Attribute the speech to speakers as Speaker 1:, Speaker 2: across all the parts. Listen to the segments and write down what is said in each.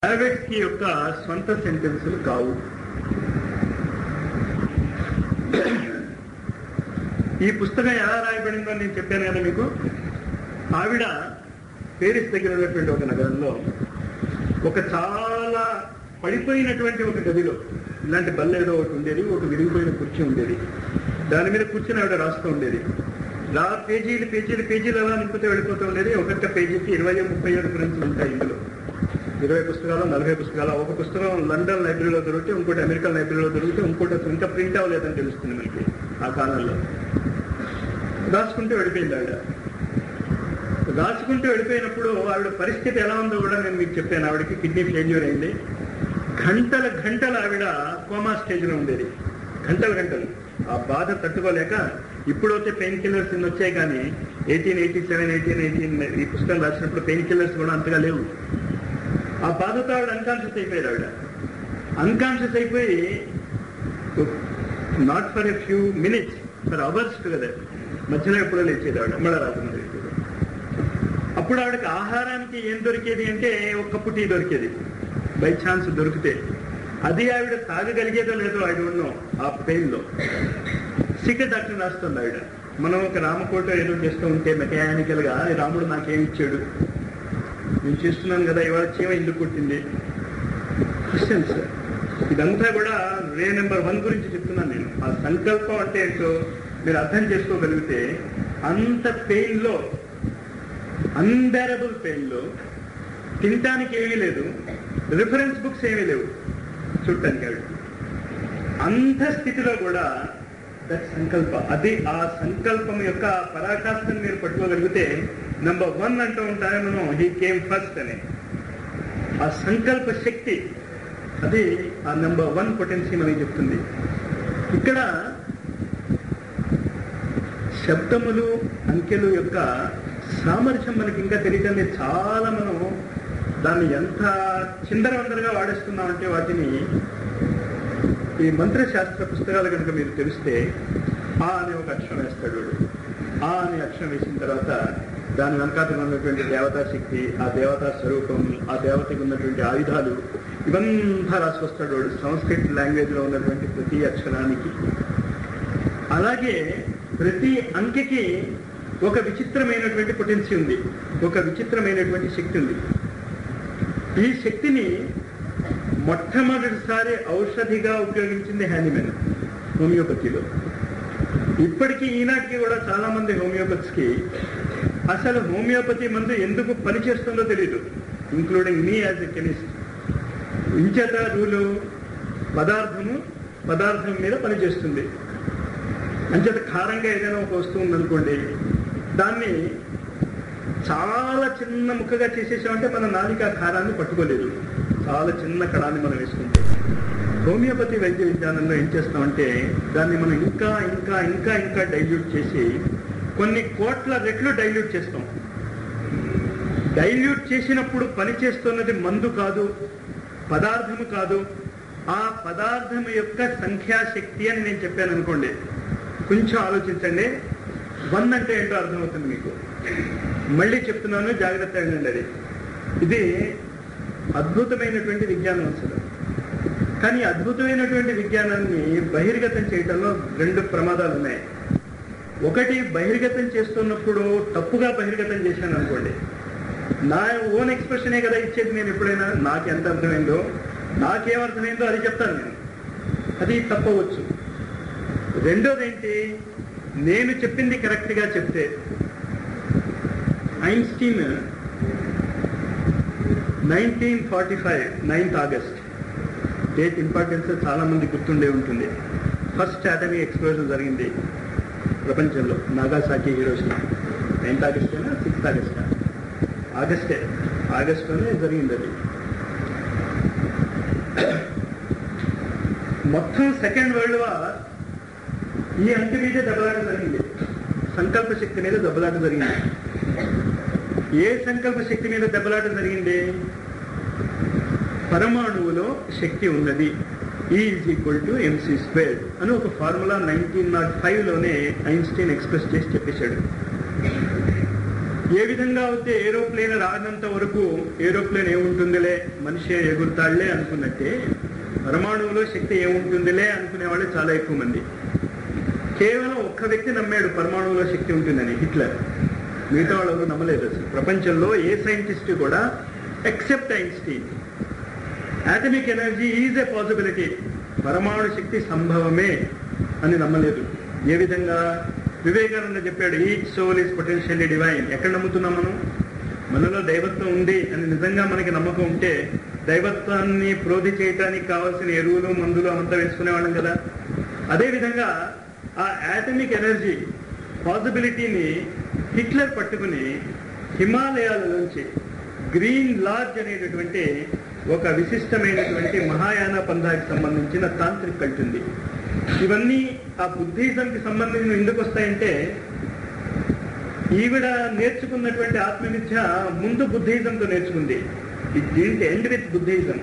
Speaker 1: Privates కి యొక్క స్వంత సెంటెన్సులు కావు ఈ పుస్తకం ఎలా రాయబడిందో నేను చెప్పాను కదా మీకు ఆవిడ పేరిస్ దగ్గర ఉన్నటువంటి ఒక నగరంలో ఒక చాలా పడిపోయినటువంటి ఒక గదిలో ఇలాంటి బల్ల ఏదో ఒకటి ఉండేది ఒక విరిగిపోయిన కుర్చీ ఉండేది దాని మీద కూర్చుని ఆవిడ రాస్తూ ఉండేది రా పేజీలు పేజీలు పేజీలు అలా నింపుతూ వెళ్ళిపోతూ ఉండేది ఒక్కొక్క పేజీకి ఇరవై ముప్పై ఏడు ఫ్రెండ్స్ ఉంటాయి ఇందులో ఇరవై పుస్తకాలు నలభై పుస్తకాలు ఒక పుస్తకం లండన్ లైబ్రరీలో దొరికితే ఇంకోటి అమెరికన్ లైబ్రరీలో దొరికితే ఇంకోటి అసలు ఇంకా ప్రింట్ అవ్వలేదని తెలుస్తుంది మనకి ఆ కాలంలో రాసుకుంటూ వెళ్ళిపోయింది ఆవిడ రాసుకుంటూ వెళ్ళిపోయినప్పుడు ఆవిడ పరిస్థితి ఎలా ఉందో కూడా నేను మీకు చెప్పాను ఆవిడకి కిడ్నీ ఫెయిల్యూర్ అయింది గంటల గంటలు ఆవిడ కోమా స్టేజ్లో ఉండేది గంటలు గంటలు ఆ బాధ తట్టుకోలేక ఇప్పుడైతే పెయిన్ కిల్లర్స్ ఇన్ని వచ్చాయి కానీ eighteen eighty seven eighteen eighteen ఈ పుస్తకం రాసినప్పుడు పెయిన్ కిల్లర్స్ కూడా అంతగా లేవు ఆ బాధతో ఆవిడ అన్కాన్షియస్ అయిపోయారు ఆవిడ అన్కాన్షియస్ అయిపోయి not for a few minutes for hours together మధ్యలో ఎప్పుడో లేచేది ఆవిడ మళ్ళా రాకున్నది అప్పుడు ఆవిడకి ఆహారానికి ఏం దొరికేది అంటే ఒక కప్పు టీ దొరికేది బై ఛాన్స్ దొరికితే అది ఆవిడ తాగగలిగేదో లేదో ఆవిడ ఉన్నాం ఆ పెయిన్ లో సీక్రెట్ డాక్టర్ రాస్తుంది ఆవిడ మనం ఒక రామకోట ఏదో చేస్తూ ఉంటే మెకానికల్ గా "ఈ రాముడు నాకేం ఇచ్చాడు నేను చేస్తున్నాను కదా ఇవాళ చీమ ఎందుకు కొట్టింది క్వశ్చన్స్ ఇదంతా కూడా రే నెంబర్ వన్ గురించి చెప్తున్నాను నేను ఆ సంకల్పం అంటే ఏంటో మీరు అర్థం చేసుకోగలిగితే అంత పెయిన్ లో అన్బేరబుల్ పెయిన్ లో తినటానికి ఏమీ లేదు రిఫరెన్స్ బుక్స్ ఏమీ లేవు చూడటానికి ఆవిడ అంత స్థితిలో కూడా దట్ సంకల్ప అది ఆ సంకల్పం యొక్క పరాకాష్ఠను మీరు పట్టుకోగలిగితే నంబర్ వన్ అంటూ ఉంటానే మనం హీ కేమ్ ఫస్ట్ అని ఆ సంకల్ప శక్తి అది ఆ నెంబర్ వన్ పొటెన్సీ మనకి చెప్తుంది ఇక్కడ శబ్దములు అంకెలు యొక్క సామర్థ్యం మనకి ఇంకా తెలియటం లేదు చాలా మనం దాన్ని ఎంత చిందరవందరగా వాడేస్తున్నామంటే వాటిని ఈ మంత్రశాస్త్ర పుస్తకాలు కనుక మీరు తెలిస్తే ఆ అనే ఒక అక్షరం వేస్తాడు వాడు ఆ అనే అక్షరం వేసిన తర్వాత దాని వెనకాతలు ఉన్నటువంటి దేవతా శక్తి ఆ దేవతా స్వరూపం ఆ దేవతకి ఉన్నటువంటి ఆయుధాలు ఇవంతా రాసుకొస్తాడు వాడు సంస్కృత్ లాంగ్వేజ్ లో ఉన్నటువంటి ప్రతి అక్షరానికి అలాగే ప్రతి అంకెకి ఒక విచిత్రమైనటువంటి పొటెన్సీ ఉంది ఒక విచిత్రమైనటువంటి శక్తి ఉంది ఈ శక్తిని మొట్టమొదటిసారి ఔషధిగా ఉపయోగించింది హ్యానిమెన్ హోమియోపతిలో ఇప్పటికీ ఈనాటికి కూడా చాలా మంది హోమియోపతిస్ కి అసలు హోమియోపతి మందు ఎందుకు పనిచేస్తుందో తెలియదు including me as a chemist ఇంచేత రూలు పదార్థము పదార్థం మీద పనిచేస్తుంది అంచేత కారంగా ఏదైనా ఒక వస్తువు ఉందనుకోండి దాన్ని చాలా చిన్న ముక్కగా చేసేసామంటే మన నాలిక కారాన్ని పట్టుకోలేదు చాలా చిన్న కణాన్ని మనం వేసుకుంటే హోమియోపతి వైద్య విజ్ఞానంలో ఏం చేస్తామంటే దాన్ని మనం ఇంకా ఇంకా ఇంకా ఇంకా డైల్యూట్ చేసి కొన్ని కోట్ల రెట్లు డైల్యూట్ చేస్తాం డైల్యూట్ చేసినప్పుడు పనిచేస్తున్నది మందు కాదు పదార్థము కాదు ఆ పదార్థం యొక్క సంఖ్యాశక్తి అని నేను చెప్పాను అనుకోండి కొంచెం ఆలోచించండి వన్ అంటే ఏంటో అర్థమవుతుంది మీకు మళ్ళీ చెప్తున్నాను జాగ్రత్త వినండి అది ఇది అద్భుతమైనటువంటి విజ్ఞానం అసలు కానీ అద్భుతమైనటువంటి విజ్ఞానాన్ని బహిర్గతం చేయడంలో రెండు ప్రమాదాలు ఉన్నాయి ఒకటి బహిర్గతం చేస్తున్నప్పుడు తప్పుగా బహిర్గతం చేశాను అనుకోండి నా ఓన్ ఎక్స్ప్రెషనే కదా ఇచ్చేది నేను ఎప్పుడైనా నాకు ఎంత అర్థమైందో నాకేం అర్థమైందో అది చెప్తాను నేను అది తప్పవచ్చు రెండోది ఏంటి నేను చెప్పింది కరెక్ట్గా చెప్తే Einstein nineteen forty five ninth August date importance చాలా మంది గుర్తుండే ఉంటుంది ఫస్ట్ అటమీ ఎక్స్ప్లోజన్ జరిగింది ప్రపంచంలో నాగాసాకి హీరోషిమా నైన్త్ ఆగస్టేనా సిక్స్త్ ఆగస్టా ఆగస్టే ఆగస్టులోనే జరిగింది అది మొత్తం సెకండ్ వరల్డ్ వార్ ఈ అంకె మీదే దెబ్బలాట జరిగింది సంకల్ప శక్తి మీద దెబ్బలాట జరిగింది ఏ సంకల్ప శక్తి మీద దెబ్బలాట జరిగింది పరమాణువులో శక్తి ఉన్నది is equal to MC square అని ఒక ఫార్ములా నైన్టీన్ నాట్ ఫైవ్ లోనే ఐన్స్టీన్ ఎక్స్ప్రెస్ చేసి చెప్పేశాడు ఏ విధంగా అయితే ఏరోప్లేన్ రానంత వరకు ఏరోప్లేన్ ఏముంటుందిలే మనిషి ఎగురుతాళ్లే అనుకున్నట్టే పరమాణువులో శక్తి ఏముంటుందిలే అనుకునే వాళ్ళు చాలా ఎక్కువ మంది కేవలం ఒక్క వ్యక్తి నమ్మాడు పరమాణువులో శక్తి ఉంటుందని హిట్లర్ మిగతా వాళ్ళు నమ్మలేదు అసలు ప్రపంచంలో ఏ సైంటిస్ట్ కూడా except Einstein atomic energy is a possibility పరమాణు శక్తి సంభవమే అని నమ్మలేదు ఏ విధంగా వివేకానంద చెప్పాడు each soul is potentially divine ఎక్కడ నమ్ముతున్నాం మనం మనలో దైవత్వం ఉంది అని నిజంగా మనకి నమ్మకం ఉంటే దైవత్వాన్ని ప్రోధి చేయటానికి కావాల్సిన ఎరువులు మందులు అంతా వేసుకునేవాళ్ళం కదా అదేవిధంగా ఆ యాటమిక్ ఎనర్జీ పాసిబిలిటీని హిట్లర్ పట్టుకుని హిమాలయాల నుంచి గ్రీన్ లాడ్జ్ అనేటటువంటి ఒక విశిష్టమైనటువంటి మహాయాన పంథాకి సంబంధించిన తాంత్రిక కల్ట్ ఉంది ఇవన్నీ ఆ బుద్ధిజంకి సంబంధించిన ఎందుకు వస్తాయంటే ఈవిడ నేర్చుకున్నటువంటి ఆత్మవిద్య ముందు బుద్ధిజంతో నేర్చుకుంది it didn't end with Buddhism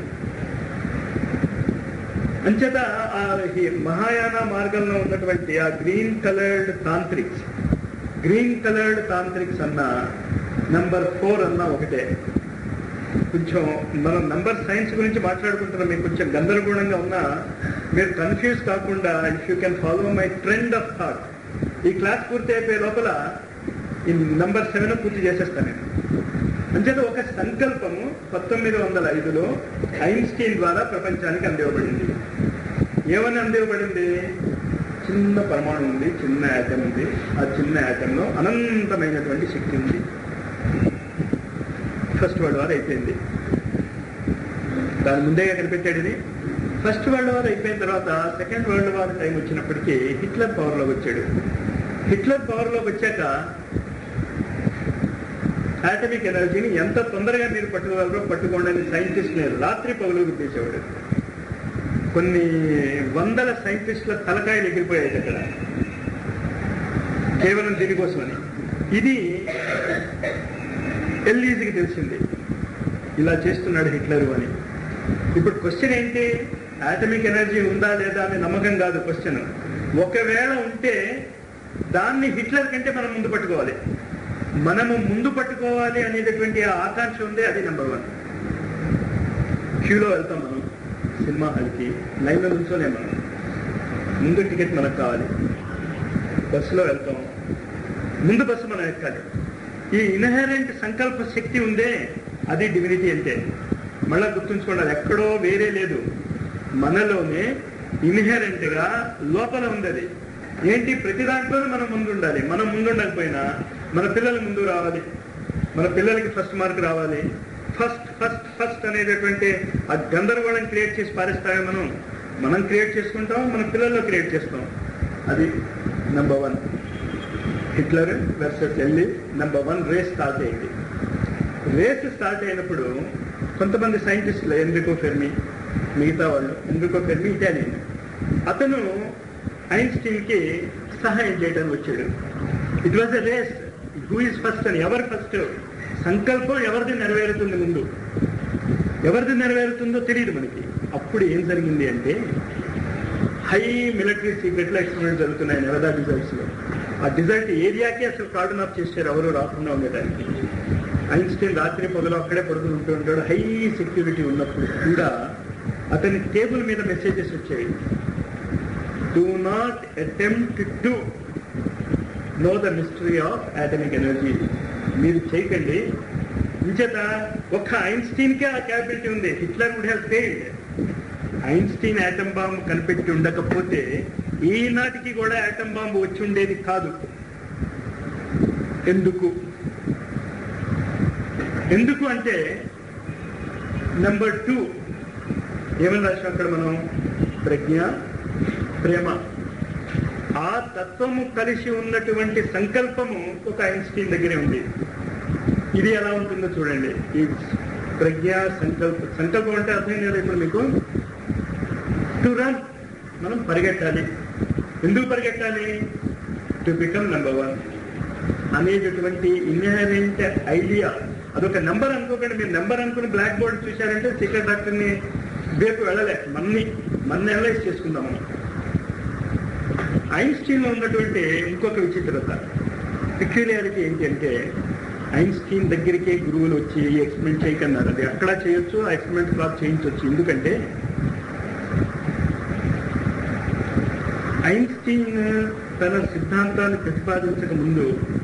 Speaker 1: అంచేత ఆ ఈ మహాయాన మార్గంలో ఉన్నటువంటి ఆ green coloured tantrics green coloured tantrics అన్న నంబర్ ఫోర్ అన్న ఒకటే కొంచెం మనం నంబర్ సైన్స్ గురించి మాట్లాడుకుంటున్నాం మీకు కొంచెం గందరగోళంగా ఉన్నా మీరు కన్ఫ్యూజ్ కాకుండా if you can follow my trend of thought ఈ క్లాస్ పూర్తి అయిపోయే లోపల ఈ నంబర్ సెవెన్ పూర్తి చేసేస్తాను నేను అంచేత ఒక సంకల్పము పంతొమ్మిది వందల ఐదులో ఐన్స్టీన్ ద్వారా ప్రపంచానికి అందివ్వబడింది ఏమని అందివ్వబడింది చిన్న పరమాణు ఉంది చిన్న యాటం ఉంది ఆ చిన్న యాటంలో అనంతమైనటువంటి శక్తి ఉంది ఫస్ట్ వరల్డ్ వార్ అయిపోయింది దాని ముందే కనిపెట్టాడు ఇది ఫస్ట్ వరల్డ్ వార్ అయిపోయిన తర్వాత సెకండ్ వరల్డ్ వార్ టైం వచ్చినప్పటికీ హిట్లర్ పవర్లోకి వచ్చాడు హిట్లర్ పవర్లోకి వచ్చాక ఆటమిక్ ఎనర్జీని ఎంత తొందరగా మీరు పట్టుకోగలరో పట్టుకోండి అని సైంటిస్ట్ రాత్రి పగులు గుర్తించేవాడు కొన్ని వందల సైంటిస్టుల తలకాయలు ఎగిరిపోయాయి అక్కడ కేవలం దీనికోసమని ఇది ఎల్ఈజీకి తెలిసింది ఇలా చేస్తున్నాడు హిట్లర్ అని ఇప్పుడు క్వశ్చన్ ఏంటి ఆటమిక్ ఎనర్జీ ఉందా లేదా అనే నమ్మకం కాదు క్వశ్చన్ ఒకవేళ ఉంటే దాన్ని హిట్లర్ కంటే మనం ముందు పట్టుకోవాలి మనము ముందు పట్టుకోవాలి అనేటటువంటి ఆ ఆకాంక్ష ఉంది అది నెంబర్ వన్ క్యూలో వెళ్తాం మనం సినిమా హాల్కి లైన్లో నుంచోలే మనం ముందు టికెట్ మనకు కావాలి బస్సులో వెళ్తాం ముందు బస్సు మనం ఎక్కాలి ఈ ఇన్హెరెంట్ సంకల్ప శక్తి ఉందే అది డివినిటీ అంటే మళ్ళా గుర్తుంచుకోండి అది ఎక్కడో వేరే లేదు మనలోనే ఇన్హెరెంట్ గా లోపల ఉంది అది ఏంటి ప్రతి దాంట్లోనే మనం ముందు ఉండాలి మనం ముందు ఉండకపోయినా మన పిల్లలు ముందు రావాలి మన పిల్లలకి ఫస్ట్ మార్క్ రావాలి ఫస్ట్ ఫస్ట్ ఫస్ట్ అనేటటువంటి ఆ గందరగోళం క్రియేట్ చేసి పారేస్తామే మనం మనం క్రియేట్ చేసుకుంటాం మన పిల్లల్లో క్రియేట్ చేస్తాం అది నెంబర్ వన్ హిట్లర్ వర్సెస్ వెళ్ళి నెంబర్ వన్ రేస్ స్టార్ట్ అయింది రేస్ స్టార్ట్ అయినప్పుడు కొంతమంది సైంటిస్టులు ఎండ్రికో ఫెర్మి మిగతా వాళ్ళు ఎండ్రికో ఫెర్మి ఇటాలియన్ అతను ఐన్స్టీన్ కి సహాయం చేయడానికి వచ్చాడు it was a race who is first అని ఎవరు ఫస్ట్ సంకల్పం ఎవరిది నెరవేరుతుంది ముందు ఎవరిది నెరవేరుతుందో తెలియదు మనకి అప్పుడు ఏం జరిగింది అంటే హై మిలిటరీ సీక్రెట్ లో ఎక్స్పెరిమెంట్ జరుగుతున్నాయి నెవదా డిజల్ట్స్ లో ఆ డిజల్ట్ ఏరియాకి అసలు కార్డన్ ఆఫ్ చేశారు ఎవరు రాకుండా ఉండటానికి ఐన్స్టీన్ రాత్రి పొగలు అక్కడే పడుకుని ఉంటూ ఉంటాడు హై సెక్యూరిటీ ఉన్నప్పుడు కూడా అతని టేబుల్ మీద మెసేజెస్ వచ్చాయి do not attempt to know the mystery of atomic energy మీరు చేయకండి ఇంచేత ఒక్క ఐన్స్టీన్ కే ఆ క్యాపబిలిటీ ఉంది Hitler would have failed Einstein atom bomb కనిపెట్టి ఉండకపోతే ఈనాటికి కూడా ఆటం బాంబు వచ్చి ఉండేది కాదు ఎందుకు ఎందుకు అంటే నెంబర్ టూ ఏమని రాసాం అక్కడ మనం ప్రజ్ఞ ప్రేమ ఆ తత్వము కలిసి ఉన్నటువంటి సంకల్పము ఒక ఐన్స్టీన్ దగ్గరే ఉంది ఇది ఎలా ఉంటుందో చూడండి ఈ ప్రజ్ఞ సంకల్ప సంకల్పం అంటే అర్థం కదా ఇప్పుడు మీకు టు రన్ మనం పరిగెట్టాలి ఎందుకు పరిగెట్టాలి టు బికమ్ నెంబర్ వన్ అనేటటువంటి ఇన్హరెంట్ ఐడియా అదొక నెంబర్ అనుకోకండి మీరు నెంబర్ అనుకుని బ్లాక్ బోర్డ్ చూశారంటే సీక్రెట్ డాక్టర్ని రేపు వెళ్ళలే మన్ని మన్ని అనలైజ్ చేసుకుందాం మనం ఐన్స్టీన్ లో ఉన్నటువంటి ఇంకొక విచిత్రత పిక్యులారిటీ ఏంటి అంటే ఐన్స్టీన్ దగ్గరికి గురువులు వచ్చి ఈ ఎక్స్పెరిమెంట్ చేయకన్నారు అది అక్కడ చేయొచ్చు ఆ ఎక్స్పెరిమెంట్ క్లాస్ చేయించవచ్చు ఎందుకంటే ఐన్స్టీన్ తన సిద్ధాంతాన్ని ప్రతిపాదించక ముందు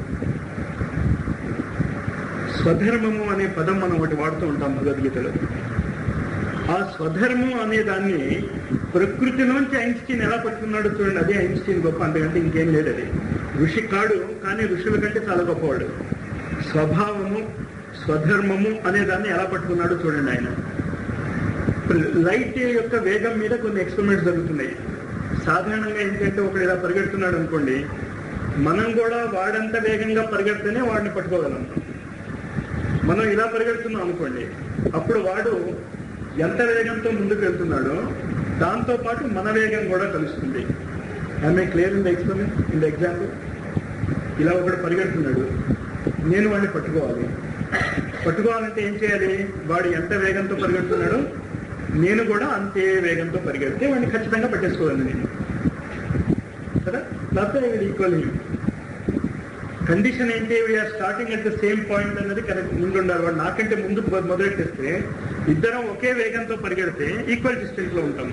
Speaker 1: స్వధర్మము అనే పదం మనం ఒకటి వాడుతూ ఉంటాం భగవద్గీతలో ఆ స్వధర్మం అనే దాన్ని ప్రకృతిలోంచి ఐన్స్టీన్ ఎలా పట్టుకున్నాడో చూడండి అదే ఐన్స్టీన్ గొప్ప అంతకంటే ఇంకేం లేదు అది ఋషి కాడు కానీ ఋషుల కంటే చాలా గొప్పవాడు స్వభావము స్వధర్మము అనే దాన్ని ఎలా పట్టుకున్నాడో చూడండి ఆయన లైట్ యొక్క వేగం మీద కొన్ని ఎక్స్పెరిమెంట్స్ జరుగుతున్నాయి సాధారణంగా ఏంటంటే ఒకడు ఇలా పరిగెడుతున్నాడు అనుకోండి మనం కూడా వాడంత వేగంగా పరిగెడితేనే వాడిని పట్టుకోగలం మనం ఇలా పరిగెడుతున్నాం అనుకోండి అప్పుడు వాడు ఎంత వేగంతో ముందుకు వెళ్తున్నాడో దాంతో పాటు మన వేగం కూడా కలుస్తుంది I'm clear in the experiment in the example ఇలా ఒకడు పరిగెడుతున్నాడు నేను వాడిని పట్టుకోవాలి పట్టుకోవాలంటే ఏం చేయాలి వాడు ఎంత వేగంతో పరిగెడుతున్నాడో నేను కూడా అంతే వేగంతో పరిగెడితే వాడిని ఖచ్చితంగా పట్టేసుకోవాలి నేను కదా లేకపోతే ఈక్వల్ కండిషన్ ఏంటి we're starting at the same point అన్నది కరెక్ట్ ముందు ఉండాలి వాడు నాకంటే ముందు మొ- మొదలెట్టేస్తే ఇద్దరం ఒకే వేగంతో పరిగెడితే ఈక్వల్ డిస్టెన్స్ లో ఉంటాం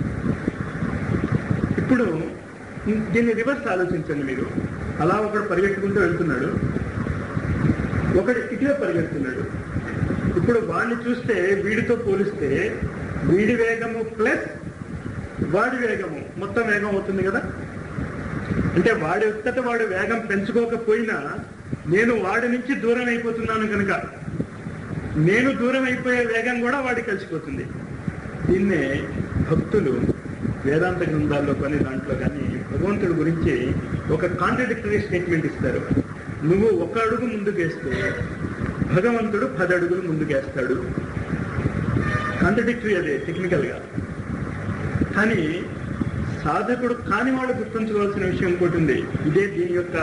Speaker 1: ఇప్పుడు దీన్ని రివర్స్ ఆలోచించండి మీరు అలా ఒకడు పరిగెట్టుకుంటూ వెళ్తున్నాడు ఒకడు ఇటువే పరిగెడుతున్నాడు ఇప్పుడు వాడిని చూస్తే వీడితో పోలిస్తే వీడి వేగము ప్లస్ వాడి వేగము మొత్తం వేగం అవుతుంది కదా అంటే వాడి ఉత్తట వాడు వేగం పెంచుకోకపోయినా నేను వాడి నుంచి దూరం అయిపోతున్నాను కనుక నేను దూరం అయిపోయే వేగం కూడా వాడికి కలిసిపోతుంది దీన్నే భక్తులు వేదాంత గ్రంథాల్లో కానీ దాంట్లో కానీ భగవంతుడి గురించి ఒక కాంట్రడిక్టరీ స్టేట్మెంట్ ఇస్తారు నువ్వు ఒక అడుగు ముందుకేస్తే భగవంతుడు పది అడుగులు ముందుకేస్తాడు కాంట్రడిక్టరీ అదే టెక్నికల్ గా కానీ సాధకుడు కాని వాళ్ళు గుర్తుంచుకోవాల్సిన విషయం ఇంకోటి ఉంది ఇదే దీని యొక్క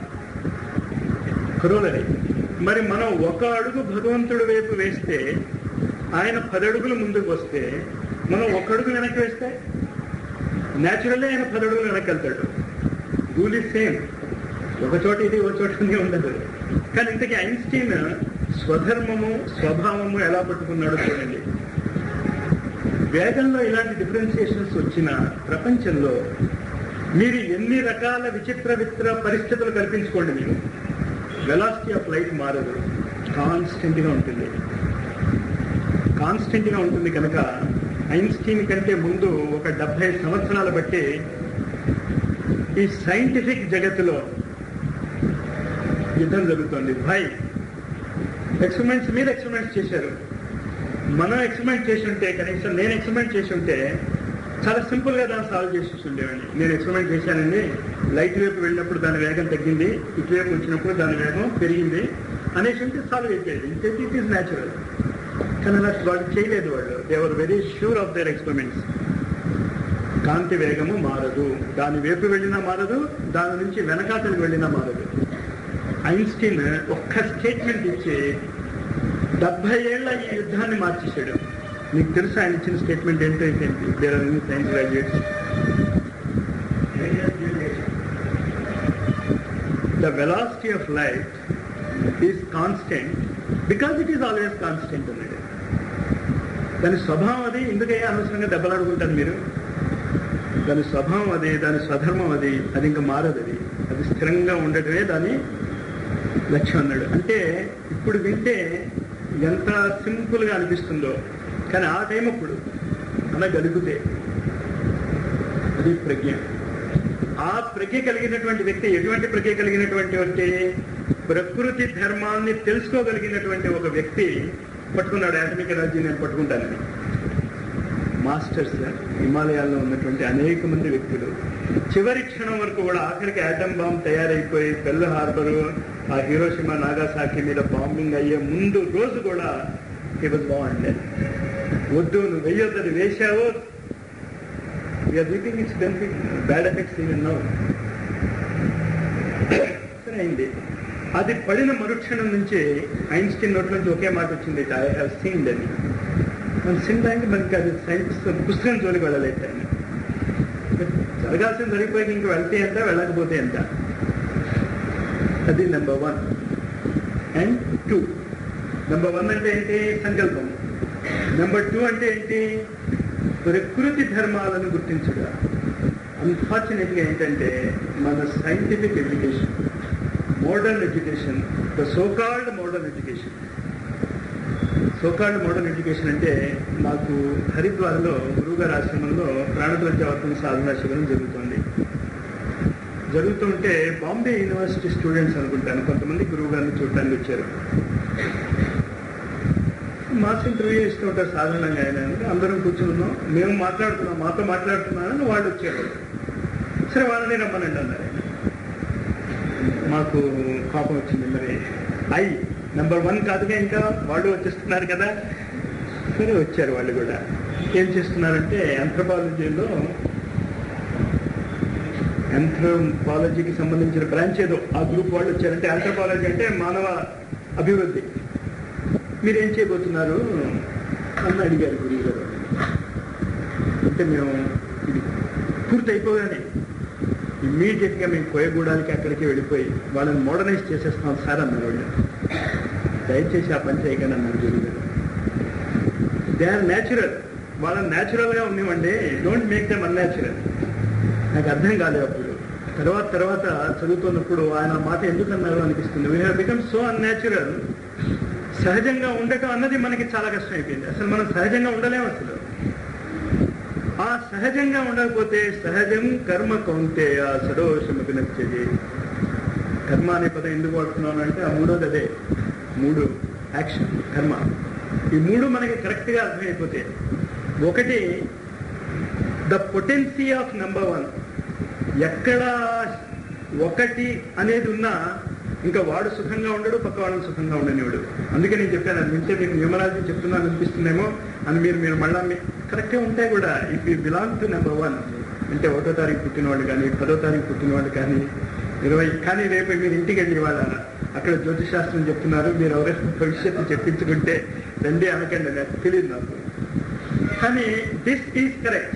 Speaker 1: కరోలరి మరి మనం ఒక అడుగు భగవంతుడి వైపు వేస్తే ఆయన పది అడుగులు ముందుకు వస్తే మనం ఒక అడుగు వెనక్కి వేస్తే న్యాచురల్లీ ఆయన పది అడుగులు వెనక్కి వెళ్తాడు రూల్ ఇస్ సేమ్ ఒక చోట ఇది ఒక చోట ఇది ఉండదు కానీ ఇంతకీ ఐన్స్టీన్ స్వధర్మము స్వభావము ఎలా పట్టుకున్నాడో చూడండి వేగంలో ఇలాంటి డిఫరెన్సియేషన్స్ వచ్చిన ప్రపంచంలో మీరు ఎన్ని రకాల విచిత్ర విచిత్ర పరిస్థితులు కల్పించుకోండి మీరు వెలాసిటీ ఆఫ్ లైట్ మారదు కాన్స్టెంట్ గా ఉంటుంది కాన్స్టెంట్ గా ఉంటుంది కనుక ఐన్స్టీన్ కంటే ముందు ఒక డెబ్బై సంవత్సరాలు బట్టి ఈ సైంటిఫిక్ జగత్తులో యుద్ధం జరుగుతోంది భయ్ ఎక్స్పెరిమెంట్స్ మీద ఎక్స్పెరిమెంట్స్ చేశారు మనం ఎక్స్పెరిమెంట్ చేసి ఉంటే కనీసం నేను ఎక్స్పెరిమెంట్ చేసి ఉంటే చాలా సింపుల్ గా దాన్ని సాల్వ్ చేసి ఉండేవాడిని నేను ఎక్స్పెరిమెంట్ చేశానండి లైట్ వైపు వెళ్ళినప్పుడు దాని వేగం తగ్గింది ఇటువైపు వచ్చినప్పుడు దాని వేగం పెరిగింది అనేసి ఉంటే సాల్వ్ అయిపోయేది ఇంకేంటి ఇట్ ఈస్ న్యాచురల్ కానీ అలా వాళ్ళు చేయలేదు వాళ్ళు they were very sure of their experiments కాంతి వేగము మారదు దాని వైపు వెళ్ళినా మారదు దాని నుంచి వెనకాతలకు వెళ్ళినా మారదు ఐన్స్టీన్ ఒక్క స్టేట్మెంట్ ఇచ్చి డెబ్బై ఏళ్ల ఈ యుద్ధాన్ని మార్చేశాడు మీకు తెలుసు ఆయన ఇచ్చిన స్టేట్మెంట్ ఏంటో ఏంటి there are science graduates the velocity of light is constant because it is always constant అన్నాడు దాని స్వభావం అది ఎందుకయ్యా అనవసరంగా దెబ్బలాడుకుంటారు మీరు దాని స్వభావం అది దాని స్వధర్మం అది అది ఇంకా మారదు అది అది స్థిరంగా ఉండటమే దాని లక్ష్యం అన్నాడు అంటే ఇప్పుడు వింటే ఎంత సింపుల్ గా అనిపిస్తుందో కానీ ఆ టైం అప్పుడు అనగలిగితే అది ప్రజ్ఞ ఆ ప్రజ్ఞ కలిగినటువంటి వ్యక్తి ఎటువంటి ప్రజ్ఞ కలిగినటువంటి వ్యక్తి ప్రకృతి ధర్మాన్ని తెలుసుకోగలిగినటువంటి ఒక వ్యక్తి పట్టుకున్నాడు ఆటమిక రాజ్యం నేను పట్టుకుంటానని మాస్టర్స్ హిమాలయాల్లో ఉన్నటువంటి అనేక మంది వ్యక్తులు చివరి క్షణం వరకు కూడా ఆఖరికి ఆటం బాంబ్ తయారైపోయి పెల్ హార్బర్ ఆ హీరోషిమా నాగాసాకి మీద బాంబింగ్ అయ్యే ముందు రోజు కూడా హీ వాజ్ బాగుండే వద్దు నువ్వు వెయ్యొద్దు అది వేశావో you're reaping its benefit bad effects even no సరే అయింది అది పడిన మరుక్షణం నుంచి ఐన్స్టీన్ నోట్ నుంచి ఒకే మాట వచ్చింది ఐ హావ్ సీన్ అని మనం సినడానికి మనకి అది సైన్స్ పుస్తకం జోలికి వెళ్ళలేదు ఆయన జరగాల్సింది జరిగిపోయి ఇంక వెళ్తే ఎంత వెళ్ళకపోతే ఎంత అది number one and two number one అంటే ఏంటి సంకల్పం నెంబర్ టూ అంటే ఏంటి ప్రకృతి ధర్మాలను గుర్తించుట అన్ఫార్చునేట్గా ఏంటంటే మన scientific education modern education the so called modern education so called modern education అంటే నాకు హరిద్వార్లో గురువుగారి ఆశ్రమంలో ప్రాణప్రత్యావర్తన సాధనా శిబిరం జరుగుతుంది జరుగుతుంటే బాంబే యూనివర్సిటీ స్టూడెంట్స్ అనుకుంటాను కొంతమంది గురువు గారిని చూడటానికి వచ్చారు మాస్ ఇంటర్వ్యూ ఇస్తూ ఉంటారు సాధారణంగా ఆయన అందరం కూర్చున్నాం మేము మాట్లాడుతున్నాం మాతో మాట్లాడుతున్నానని వాళ్ళు వచ్చారు సరే వాళ్ళని రమ్మనండి అన్నారు ఆయన. మాకు కోపం వచ్చింది మరి ఐ నెంబర్ వన్ కాదుగా ఇంకా వాళ్ళు వచ్చేస్తున్నారు కదా సరే వచ్చారు వాళ్ళు కూడా ఏం చేస్తున్నారంటే అంథ్రపాలజీలో ఆంథ్రోపాలజీకి సంబంధించిన బ్రాంచ్ ఏదో ఆ గ్రూప్ వాళ్ళు వచ్చారంటే ఆంథ్రోపాలజీ అంటే మానవ అభివృద్ధి మీరేం చేయబోతున్నారు అని అడిగారు గురువు గారు అంటే మేము ఇది పూర్తి అయిపోగానే ఇమ్మీడియట్ గా మేము కోయగూడానికి అక్కడికి వెళ్ళిపోయి వాళ్ళని మోడర్నైజ్ చేసేస్తాం సార్ అన్నారు వాళ్ళు దయచేసి ఆ పని చేయకండి అన్నారు గురువు గారు దే ఆర్ న్యాచురల్ వాళ్ళని న్యాచురల్ గా ఉండేవండి డోంట్ మేక్ దెమ్ అన్యాచురల్ నాకు అర్థం కాలేదు అప్పుడు తర్వాత తర్వాత చదువుతున్నప్పుడు ఆయన మాట ఎందుకు అన్నారు అనిపిస్తుంది we have become so unnatural సహజంగా ఉండటం అన్నది మనకి చాలా కష్టం అయిపోయింది అసలు మనం సహజంగా ఉండలేము అసలు ఆ సహజంగా ఉండకపోతే సహజం కర్మ కౌంటే ఆ సరోషమకి నచ్చేది కర్మ అనే పదం ఎందుకు వాడుతున్నాను అంటే ఆ మూడోది అదే మూడు యాక్షన్ కర్మ ఈ మూడు మనకి కరెక్ట్ గా అర్థమైపోతే ఒకటి the potency of number one ఎక్కడ ఒకటి అనేది ఉన్నా ఇంకా వాడు సుఖంగా ఉండడు పక్క వాళ్ళని సుఖంగా ఉండనివాడు అందుకే నేను చెప్పాను అది వింటే మీకు న్యూమరాలజీ చెప్తున్నాను అనిపిస్తుందేమో అని మీరు మీరు మళ్ళా మీ- కరెక్టే ఉంటాయి కూడా if you belong to number one అంటే ఒకటో తారీఖు పుట్టినవాడు కానీ పదో తారీఖు పుట్టినవాడు కానీ ఇరవై కానీ రేపు మీరు ఇంటికి వెళ్ళి వాళ్ళ అక్కడ జ్యోతిష్ శాస్త్రం చెప్తున్నారు మీరు ఎవరైనా భవిష్యత్తు చెప్పించుకుంటే రండి అనకండి నాకు తెలియదు నాకు కానీ దిస్ ఈజ్ కరెక్ట్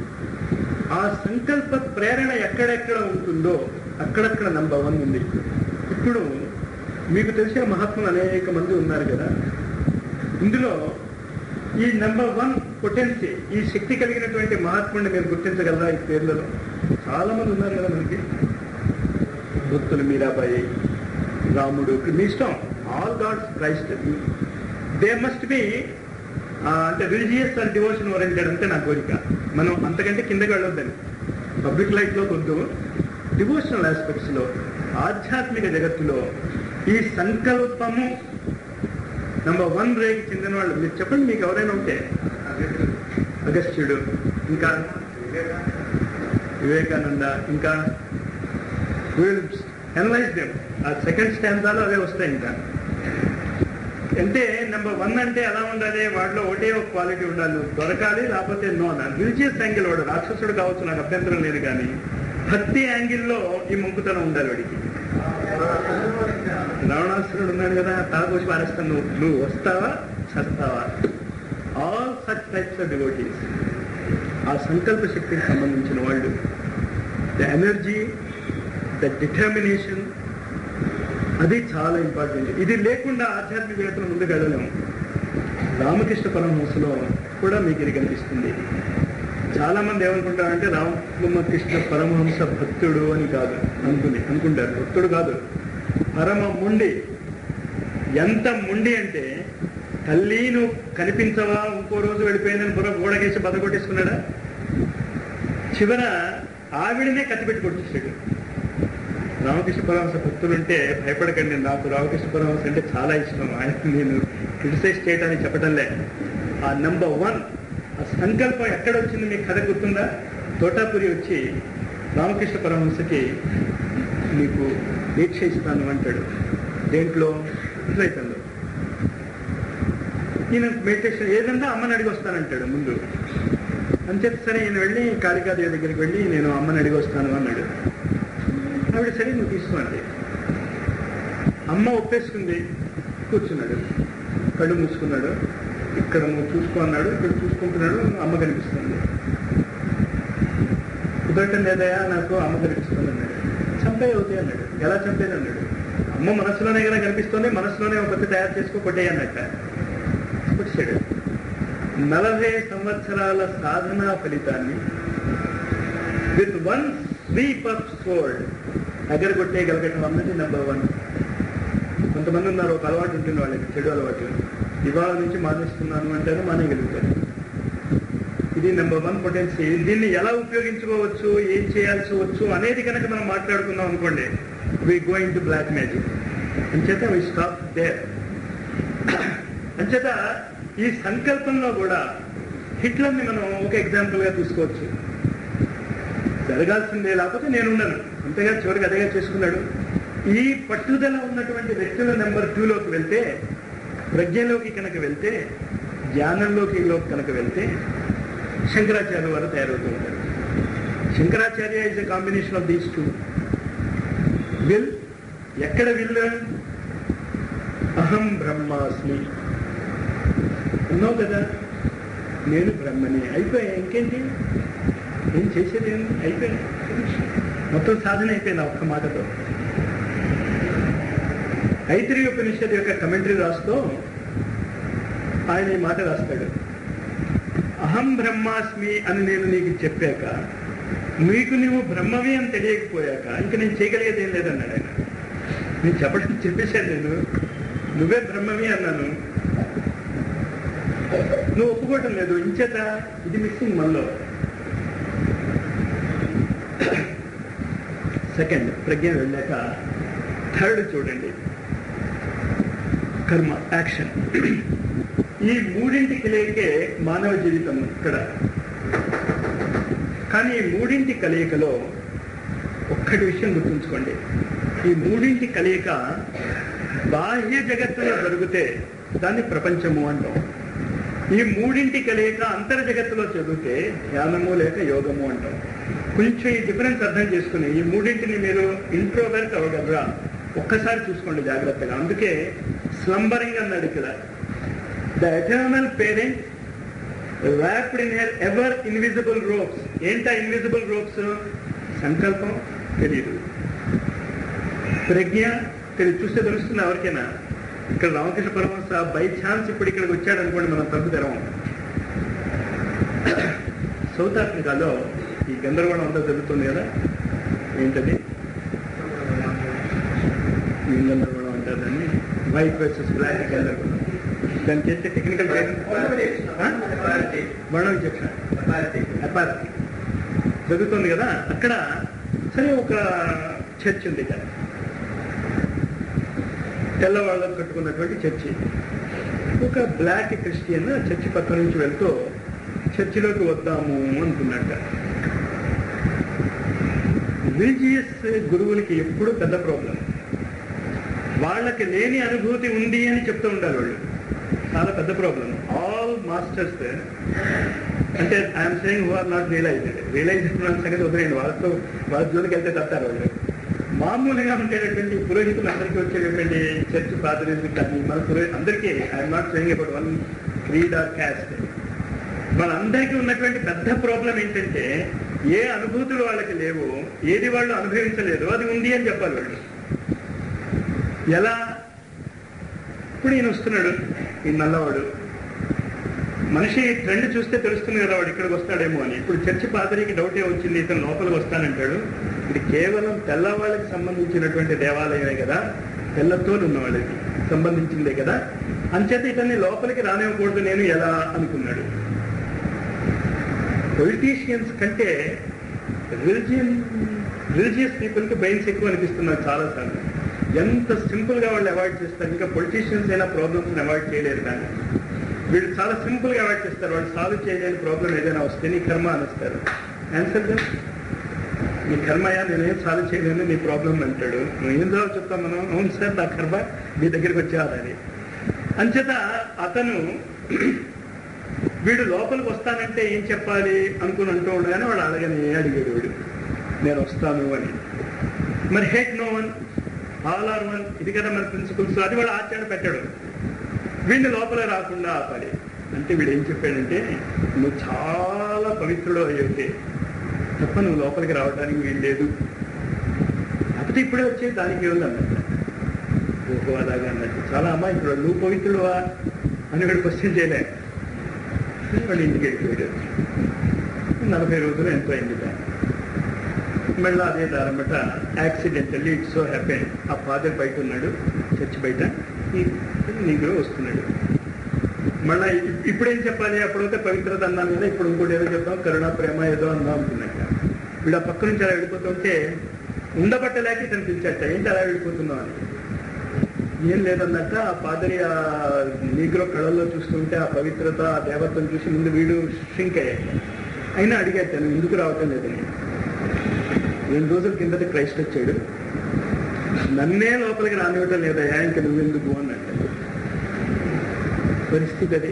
Speaker 1: ఆ సంకల్ప ప్రేరణ ఎక్కడెక్కడ ఉంటుందో అక్కడక్కడ నంబర్ వన్ ఉంది ఇప్పుడు మీకు తెలిసిన మహాత్ములు అనేక మంది ఉన్నారు కదా ఇందులో ఈ నెంబర్ వన్ పొటెన్సీ ఈ శక్తి కలిగినటువంటి మహాత్ముడిని మీరు గుర్తించగలరా ఈ పేర్లలో చాలా మంది ఉన్నారు కదా మనకి భక్తులు మీరాబాయి రాముడు మీ ఇష్టం all gods Christ they must be అంటే రిలీజియస్ అండ్ డివోషన్ ఓరియంటెడ్ అంటే నా కోరిక మనం అంతకంటే కిందకి వెళ్ళొద్దని పబ్లిక్ లైఫ్ లో కొద్దు డివోషనల్ ఆస్పెక్ట్స్ లో ఆధ్యాత్మిక జగత్తులో ఈ సంకల్పము నంబర్ వన్ రేకి చెందిన వాళ్ళు మీరు చెప్పండి మీకు ఎవరైనా ఉంటే అగస్త్యుడు ఇంకా వివేకానంద ఇంకా విల్ ఎనలైజ్ దెమ్ ఆ సెకండ్ స్టాండాలో అవే వస్తాయి ఇంకా అంటే నెంబర్ వన్ అంటే ఎలా ఉండాలి వాడిలో ఒకటే ఒక క్వాలిటీ ఉండాలి దొరకాలి లేకపోతే నో అన్నారు రిలీజియస్ యాంగిల్ వాడు రాక్షసుడు కావచ్చు నాకు అభ్యంతరం లేదు కానీ భక్తి యాంగిల్లో ఈ ముంకుతనం ఉండాలి వాడికి రావణాసురుడు ఉన్నాడు కదా తాగోసి పారేస్తాను నువ్వు నువ్వు వస్తావా చస్తావా all such types of devotees ఆ సంకల్ప శక్తికి సంబంధించిన వాళ్ళు ద ఎనర్జీ ద డిటర్మినేషన్ అది చాలా ఇంపార్టెంట్ ఇది లేకుండా ఆధ్యాత్మిక జగత్తులో ముందుకు వెళ్ళలేము రామకృష్ణ పరమహంసలో కూడా మీకు ఇది కనిపిస్తుంది చాలా మంది ఏమనుకుంటారంటే రామకృష్ణ పరమహంస భక్తుడు అని కాదు అనుకుని అనుకుంటారు భక్తుడు కాదు పరమ ముండి ఎంత ముండి అంటే తల్లి నువ్వు కనిపించవా ఇంకో రోజు వెళ్ళిపోయిందని బుర్ర గోడకేసి బతకొట్టేసుకున్నాడా చివర ఆవిడనే కత్తిపెట్టి కొట్టేసాడు రామకృష్ణ పరమహంస భక్తులుంటే భయపడకండి నాకు రామకృష్ణ పరమహంస అంటే చాలా ఇష్టం ఆయన నేను క్రిటిసైజ్ చేయడానికి చెప్పడంలే ఆ నంబర్ వన్ ఆ సంకల్పం ఎక్కడ వచ్చింది మీకు కథ గుర్తుందా తోటాపురి వచ్చి రామకృష్ణ పరమహంసకి నీకు దీక్ష ఇస్తాను అంటాడు దేంట్లో ద్వైతంలో ఈయన మెడిటేషన్ ఏదంటే అమ్మని అడిగి వస్తానంటాడు ముందు అంచేత సరే ఈయన వెళ్ళి కాళికాదేవి దగ్గరికి వెళ్ళి నేను అమ్మని అడిగి వస్తాను అన్నాడు ఆవిడ సరే నువ్వు తీసుకోండి అమ్మ ఒప్పేసుకుంది కూర్చున్నాడు కళ్ళు మూసుకున్నాడు ఇక్కడ నువ్వు చూసుకో అన్నాడు ఇక్కడ చూసుకుంటున్నాడు అమ్మ కనిపిస్తుంది కుదరటం లేదయా నాకు అమ్మ కనిపిస్తుంది అన్నాడు చంపే అవుతాయి అన్నాడు ఎలా చంపేది అన్నాడు అమ్మ బ్రహ్మ మనసులోనే కదా కనిపిస్తుంది మనసులోనే ఒక పెద్ద తయారు చేసుకో కొట్టేయన్నట్ట కొట్టేశాడు నలభై సంవత్సరాల సాధనా ఫలితాన్ని with one sweep of sword దగ్గర కొట్టేయగలగటం అన్నది నెంబర్ వన్ కొంతమంది ఉన్నారు ఒక అలవాటు ఉంటుంది వాళ్ళకి చెడు అలవాటు ఇవాళ నుంచి మానేస్తున్నాను అంటేనే మానేయగలుగుతారు ఇది నెంబర్ వన్ పొటెన్సీ దీన్ని ఎలా ఉపయోగించుకోవచ్చు ఏం చేయాల్సి వచ్చు అనేది కనుక మనం మాట్లాడుకున్నాం అనుకోండి we going to black magic అంచేత వి స్టాప్ దేర్ అంచేత ఈ సంకల్పంలో కూడా హిట్లర్ని మనం ఒక ఎగ్జాంపుల్ గా తీసుకోవచ్చు జరగాల్సిందే లేకపోతే నేను ఉండను అంతేగా చివరికి అదేగా చేసుకున్నాడు ఈ పట్టుదల ఉన్నటువంటి వ్యక్తుల నెంబర్ టూలోకి వెళ్తే ప్రజ్ఞలోకి కనుక వెళ్తే జ్ఞానంలోకి లోకి కనుక వెళ్తే శంకరాచార్య వారు తయారవుతూ ఉంటారు Shankaracharya is a combination of these two will ఎక్కడ విల్ అహం బ్రహ్మాస్మి అన్నావు కదా నేను బ్రహ్మని అయిపోయా ఇంకేంటి ఏం చేసేది ఏంది అయిపోయింది మొత్తం సాధన అయిపోయింది ఆ ఒక్క మాటతో ఐతిరి ఉపనిషత్ యొక్క కమెంటరీ రాస్తూ ఆయన ఈ మాట రాస్తాడు అహం బ్రహ్మాస్మి అని నేను నీకు చెప్పాక మీకు నువ్వు బ్రహ్మవి అని తెలియకపోయాక ఇంక నేను చేయగలిగేది ఏం లేదన్నాడు ఆయన నేను చెప్పడం చెప్పేశాను నేను నువ్వే బ్రహ్మవి అన్నాను నువ్వు ఒప్పుకోవటం లేదు ఇంచేత ఇది మిస్సింగ్ మనలో సెకండ్ ప్రజ్ఞ వెళ్ళాక థర్డ్ చూడండి కర్మ యాక్షన్ ఈ మూడింటి కలియకే మానవ జీవితం ఇక్కడ కానీ ఈ మూడింటి కలయికలో ఒక్కటి విషయం గుర్తుంచుకోండి ఈ మూడింటి కలయిక బాహ్య జగత్తులో జరిగితే దాన్ని ప్రపంచము అంటాం ఈ మూడింటి కలయిక అంతర్ జగత్తులో చదివితే ధ్యానము లేక యోగము అంటాం కొంచెం ఈ డిఫరెన్స్ అర్థం చేసుకుని ఈ మూడింటిని మీరు ఇంట్రోవర్ట్ అవ్వగలరా ఒక్కసారి చూసుకోండి జాగ్రత్తగా అందుకే స్లంబరింగ్ అన్నాడు ఇక్కడ the eternal parent wrapped in her ever invisible ropes ఏంటా ఇన్విజిబుల్ రోప్స్ సంకల్పం తెలియదు ప్రజ్ఞ తెలియదు చూస్తే తెలుస్తుంది ఎవరికైనా ఇక్కడ రామకృష్ణ పరమహంస బై ఛాన్స్ ఇప్పుడు ఇక్కడికి వచ్చాడు అనుకోండి మనం తప్పు తెరవం సౌత్ ఆఫ్రికాలో ఈ గందరగోళం అంతా జరుగుతుంది కదా ఏంటది ఏం గందరగోళం అంటారు దాన్ని వైట్ వర్సెస్ బ్లాక్ గందరగోళం దానికి చేస్తే టెక్నికల్ వర్ణ విచక్షణ అపారతి జరుగుతుంది కదా అక్కడ సరే ఒక చర్చ్ ఉంది ఇక్కడ తెల్లవాళ్ళకు కట్టుకున్నటువంటి చర్చి ఒక బ్లాక్ క్రిస్టియన్ చర్చి పక్క నుంచి వెళ్తూ చర్చిలోకి వద్దాము అనుకున్నట్ట రిలీజియస్ గురువులకి ఎప్పుడు పెద్ద ప్రాబ్లం వాళ్ళకి లేని అనుభూతి ఉంది అని చెప్తూ ఉండాలి వాళ్ళు చాలా పెద్ద ప్రాబ్లం ఆల్ మాస్టర్స్ అంటే I'm saying who are not realized realized సంగతి వదిలేయండి వాళ్ళతో వాళ్ళ జోలికి వెళ్తే తప్పారు వాళ్ళు మామూలుగా ఉండేటటువంటి పురోహితులు అందరికీ వచ్చేటటువంటి చర్చ్ ప్రాతినిధ్యం కానీ మన పురోహిత అందరికీ I'm not saying about one creed or caste వాళ్ళందరికీ ఉన్నటువంటి పెద్ద ప్రాబ్లం ఏంటంటే ఏ అనుభూతులు వాళ్ళకి లేవు ఏది వాళ్ళు అనుభవించలేదు అది ఉంది అని చెప్పాలి వాళ్ళు ఎలా ఇప్పుడు ఈయన వస్తున్నాడు ఈ నల్లవాడు మనిషి ట్రెండ్ చూస్తే తెలుస్తుంది కదా వాడు ఇక్కడికి వస్తాడేమో అని ఇప్పుడు చర్చి పాదరికి డౌటే వచ్చింది ఇతను లోపలికి వస్తానంటాడు ఇది కేవలం తెల్లవాళ్ళకి సంబంధించినటువంటి దేవాలయమే కదా తెల్లతోలు ఉన్న వాళ్ళకి సంబంధించిందే కదా అంచేత ఇతన్ని లోపలికి రానివ్వకూడదు నేను ఎలా అనుకున్నాడు పొలిటీషియన్స్ కంటే రిలిజియన్ రిలీజియస్ పీపుల్కి బ్రెయిన్స్ ఎక్కువ అనిపిస్తున్నారు చాలాసార్లు ఎంత సింపుల్ గా వాళ్ళు అవాయిడ్ చేస్తారు ఇంకా పొలిటీషియన్స్ అయినా ప్రాబ్లమ్స్ అవాయిడ్ చేయలేరు కానీ వీళ్ళు చాలా సింపుల్ గా అవాయిడ్ చేస్తారు వాళ్ళు సాల్వ్ చేయలేని ప్రాబ్లం ఏదైనా వస్తే నీ కర్మ అనిస్తారు ఆన్సర్ నీ కర్మయా నేనేం సాల్వ్ చేయలేను నీ ప్రాబ్లం అంటాడు నువ్వు ఏం జవాబు చెప్తాం మనం అవును సార్ నా కర్మ మీ దగ్గరికి వచ్చేవాలని అంచేత అతను వీడు లోపలికి వస్తానంటే ఏం చెప్పాలి అనుకుని అంటూ ఉండగానే వాడు అడగని అడిగాడు వీడు నేను వస్తాను అని మరి hate no one all are one ఇది కదా మన ప్రిన్సిపల్స్ అది వాడు ఆచరణ పెట్టాడు వీడిని లోపల రాకుండా ఆపాలి అంటే వీడు ఏం చెప్పాడంటే నువ్వు చాలా పవిత్రుడు అయ్యితే తప్ప నువ్వు లోపలికి రావడానికి వీలు లేదు కాకపోతే ఇప్పుడే వచ్చే దానికి ఉందన్నట్టు ఓహో అలాగా అన్నట్టు చాలా అమాయకుడు నువ్వు పవిత్రుడువా అని వాడు క్వశ్చన్ చేయలే వాడు ఇంటికి వెళ్ళిపోయాడు నలభై రోజులు ఎంతో అయింది టైం మళ్ళీ అదే దారమట యాక్సిడెంటల్లీ ఇట్స్ సో హ్యాపీ ఆ ఫాదర్ బయట ఉన్నాడు చర్చి బయట ఈ నీగ్రో వస్తున్నాడు మళ్ళీ ఇప్పుడేం చెప్పాలి అప్పుడైతే పవిత్రత అన్నాను కదా ఇప్పుడు ఇంకోటి ఏదో చెప్తాం కరుణ ప్రేమ ఏదో అందాం అనుకున్నట్ట వీడు ఆ పక్క నుంచి అలా వెళ్ళిపోతుంటే ఉండబట్టలేక ఇతను పిలిచాట ఏంటి అలా వెళ్ళిపోతున్నావు అని ఏం లేదన్నట్ట ఆ పాదరి ఆ నీగ్రో కళల్లో చూస్తుంటే ఆ పవిత్రత ఆ దేవతను చూసి ముందు వీడు షింక్ అయ్యాడు అయినా అడిగాడు తను ఎందుకు రావటం లేదని రెండు రోజుల కిందట క్రైస్ట్ వచ్చాడు నన్నే లోపలికి రానివ్వటం లేదయ్యా ఇంక నువ్వెందుకు అన్నట్టు పరిస్థితి అది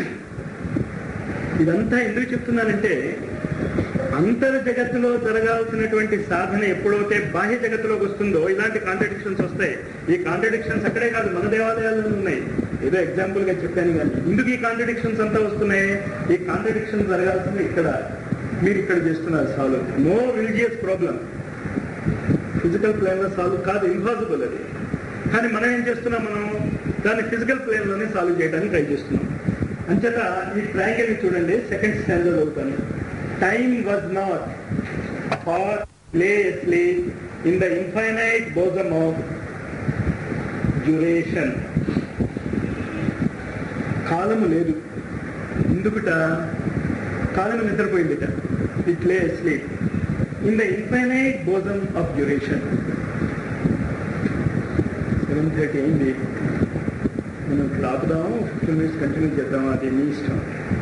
Speaker 1: ఇదంతా ఎందుకు చెప్తున్నానంటే అంతర్ జగత్తులో జరగాల్సినటువంటి సాధన ఎప్పుడైతే బాహ్య జగత్తులోకి వస్తుందో ఇలాంటి కాంట్రడిక్షన్స్ వస్తాయి ఈ కాంట్రడిక్షన్స్ అక్కడే కాదు మన దేవాలయాల్లో ఉన్నాయి ఏదో ఎగ్జాంపుల్ గా చెప్పాను కానీ ఎందుకు ఈ కాంట్రడిక్షన్స్ అంతా వస్తున్నాయి ఈ కాంట్రడిక్షన్ జరగాల్సింది ఇక్కడ మీరు ఇక్కడ చేస్తున్నారు solve no religious problem physical plane లో సాల్వ్ కాదు ఇంపాసిబుల్ అది కానీ మనం ఏం చేస్తున్నాం మనం దాన్ని ఫిజికల్ ప్లేన్ లోనే సాల్వ్ చేయడానికి ట్రై చేస్తున్నాం అంచేత ఈ ట్రయాంగిల్ చూడండి సెకండ్ స్టాండర్డ్ అవుతాను time was not for lay sleep in the infinite bosom of duration కాలము లేదు ఎందుకుట కాలము నిద్రపోయిందిట it lay sleep in the infinite bosom of duration seven thirty అయింది మనం ఇక్కడ ఆపుదాము ఫిఫ్టీన్ మినిట్స్ కంటిన్యూ చేద్దాం అది మీ ఇష్టం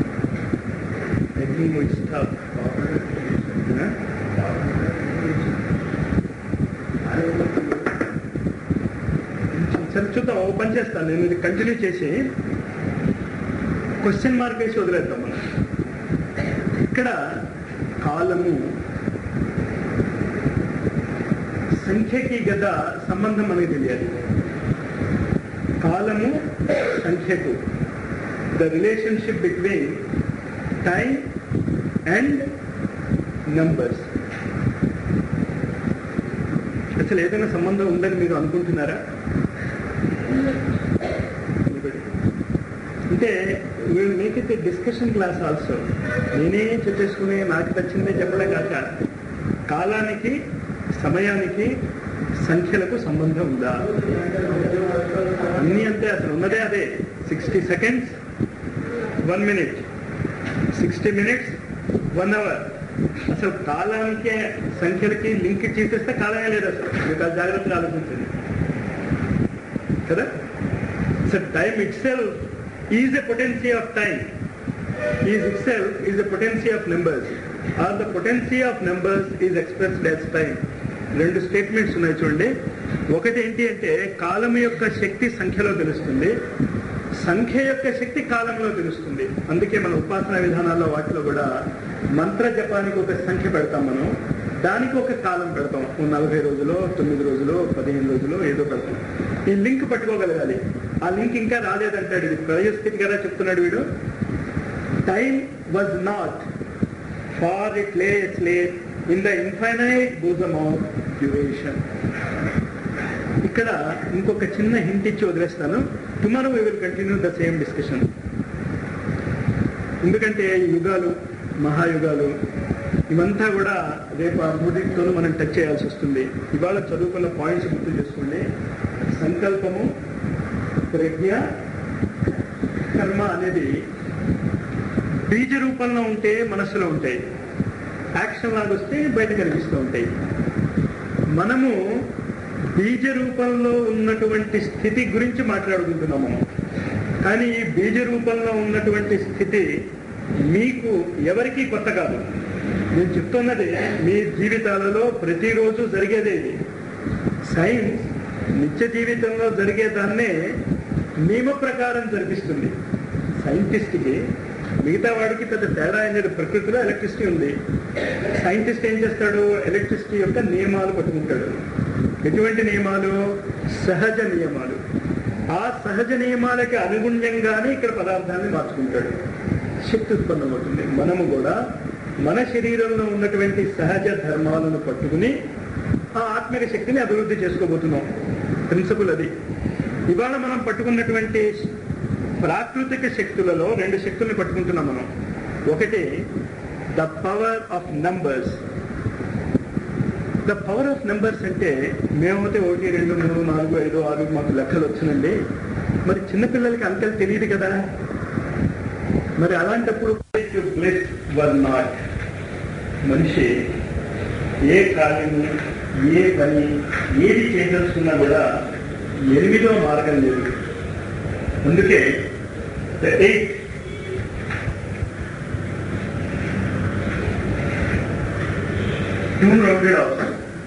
Speaker 1: ఐ థింక్ వి స్టాప్ సరే చూద్దాం ఓ పని చేస్తాను నేను ఇది కంటిన్యూ చేసి క్వశ్చన్ మార్క్ వేసి వదిలేద్దాం మనం ఇక్కడ కాలము సంఖ్యకి గద సంబంధం అనేది తెలియాలి కాలము సంఖ్యకు the relationship between time and numbers అసలు ఏదైనా సంబంధం ఉందని మీరు అనుకుంటున్నారా అంటే వీళ్ళు make it discussion class also నేనే చెప్పేసుకుని నాకు నచ్చిందే చెప్పడం కాక కాలానికి సమయానికి సంఖ్యలకు సంబంధం ఉందా అన్నీ అంతే అసలు ఉన్నదే అదే sixty seconds one minute sixty minutes one hour అసలు కాలానికి సంఖ్యలకి లింక్ చేసేస్తే కాలమే లేదు అసలు మీకు అది జాగ్రత్తగా ఆలోచించండి కదా so time itself is a potency of time is itself is a potency of numbers or the potency of numbers is expressed as time రెండు స్టేట్మెంట్స్ ఉన్నాయి చూడండి ఒకటి ఏంటి అంటే కాలం యొక్క శక్తి సంఖ్యలో తెలుస్తుంది సంఖ్య యొక్క శక్తి కాలంలో తెలుస్తుంది అందుకే మన ఉపాసన విధానాల్లో వాటిలో కూడా మంత్ర జపానికి ఒక సంఖ్య పెడతాం మనం దానికి ఒక కాలం పెడతాం ఓ నలభై రోజులు తొమ్మిది రోజులు పదిహేను రోజులు ఏదో పెడతాం ఈ లింక్ పట్టుకోగలగాలి ఆ లింక్ ఇంకా రాలేదంటాడు ఇది ప్రయోస్థితి కదా చెప్తున్నాడు వీడు time was not for it lay asleep in the infinite bosom of duration ఇక్కడ ఇంకొక చిన్న హింట్ ఇచ్చి వదిలేస్తాను tomorrow we will continue the same discussion ఎందుకంటే ఈ యుగాలు మహాయుగాలు ఇవంతా కూడా రేపు ఆ మూడింటితోనూ మనం టచ్ చేయాల్సి వస్తుంది ఇవాళ చదువుకున్న పాయింట్స్ గుర్తు చేసుకోండి సంకల్పము ప్రజ్ఞ కర్మ అనేది బీజ రూపంలో ఉంటే మనస్సులో ఉంటాయి యాక్షన్ లాగా వస్తే బయట కనిపిస్తూ ఉంటాయి మనము బీజ రూపంలో ఉన్నటువంటి స్థితి గురించి మాట్లాడుకుంటున్నాము కానీ ఈ బీజ రూపంలో ఉన్నటువంటి స్థితి మీకు ఎవరికీ కొత్త కాదు నేను చెప్తున్నది మీ జీవితాలలో ప్రతిరోజు జరిగేదే ఇది సైన్స్ నిత్య జీవితంలో జరిగేదాన్నే నియమ ప్రకారం జరిపిస్తుంది సైంటిస్ట్కి మిగతా వాడికి పెద్ద తేడా అనేది ప్రకృతిలో ఎలక్ట్రిసిటీ ఉంది సైంటిస్ట్ ఏం చేస్తాడు ఎలక్ట్రిసిటీ యొక్క నియమాలు పట్టుకుంటాడు ఎటువంటి నియమాలు సహజ నియమాలు ఆ సహజ నియమాలకి అనుగుణ్యంగానే ఇక్కడ పదార్థాన్ని మార్చుకుంటాడు శక్తి ఉత్పన్నమవుతుంది మనము కూడా మన శరీరంలో ఉన్నటువంటి సహజ ధర్మాలను పట్టుకుని ఆ ఆత్మిక శక్తిని అభివృద్ధి చేసుకోబోతున్నాం ప్రిన్సిపల్ అది ఇవాళ మనం పట్టుకున్నటువంటి ప్రాకృతిక శక్తులలో రెండు శక్తుల్ని పట్టుకుంటున్నాం మనం ఒకటి the power of numbers the power of numbers అంటే మేమైతే ఒకటి రెండు మూడు నాలుగు ఐదు ఆరు మాకు లెక్కలు వచ్చునండి మరి చిన్నపిల్లలకి అంకెలు తెలియదు కదా మరి అలాంటప్పుడు బ్లెస్ వర్ నాట్ మనిషి ఏ కార్యము ఏ పని ఏది చేయదలుచుకున్నా కూడా ఎనిమిదో మార్గం లేదు అందుకే the eight two rounded off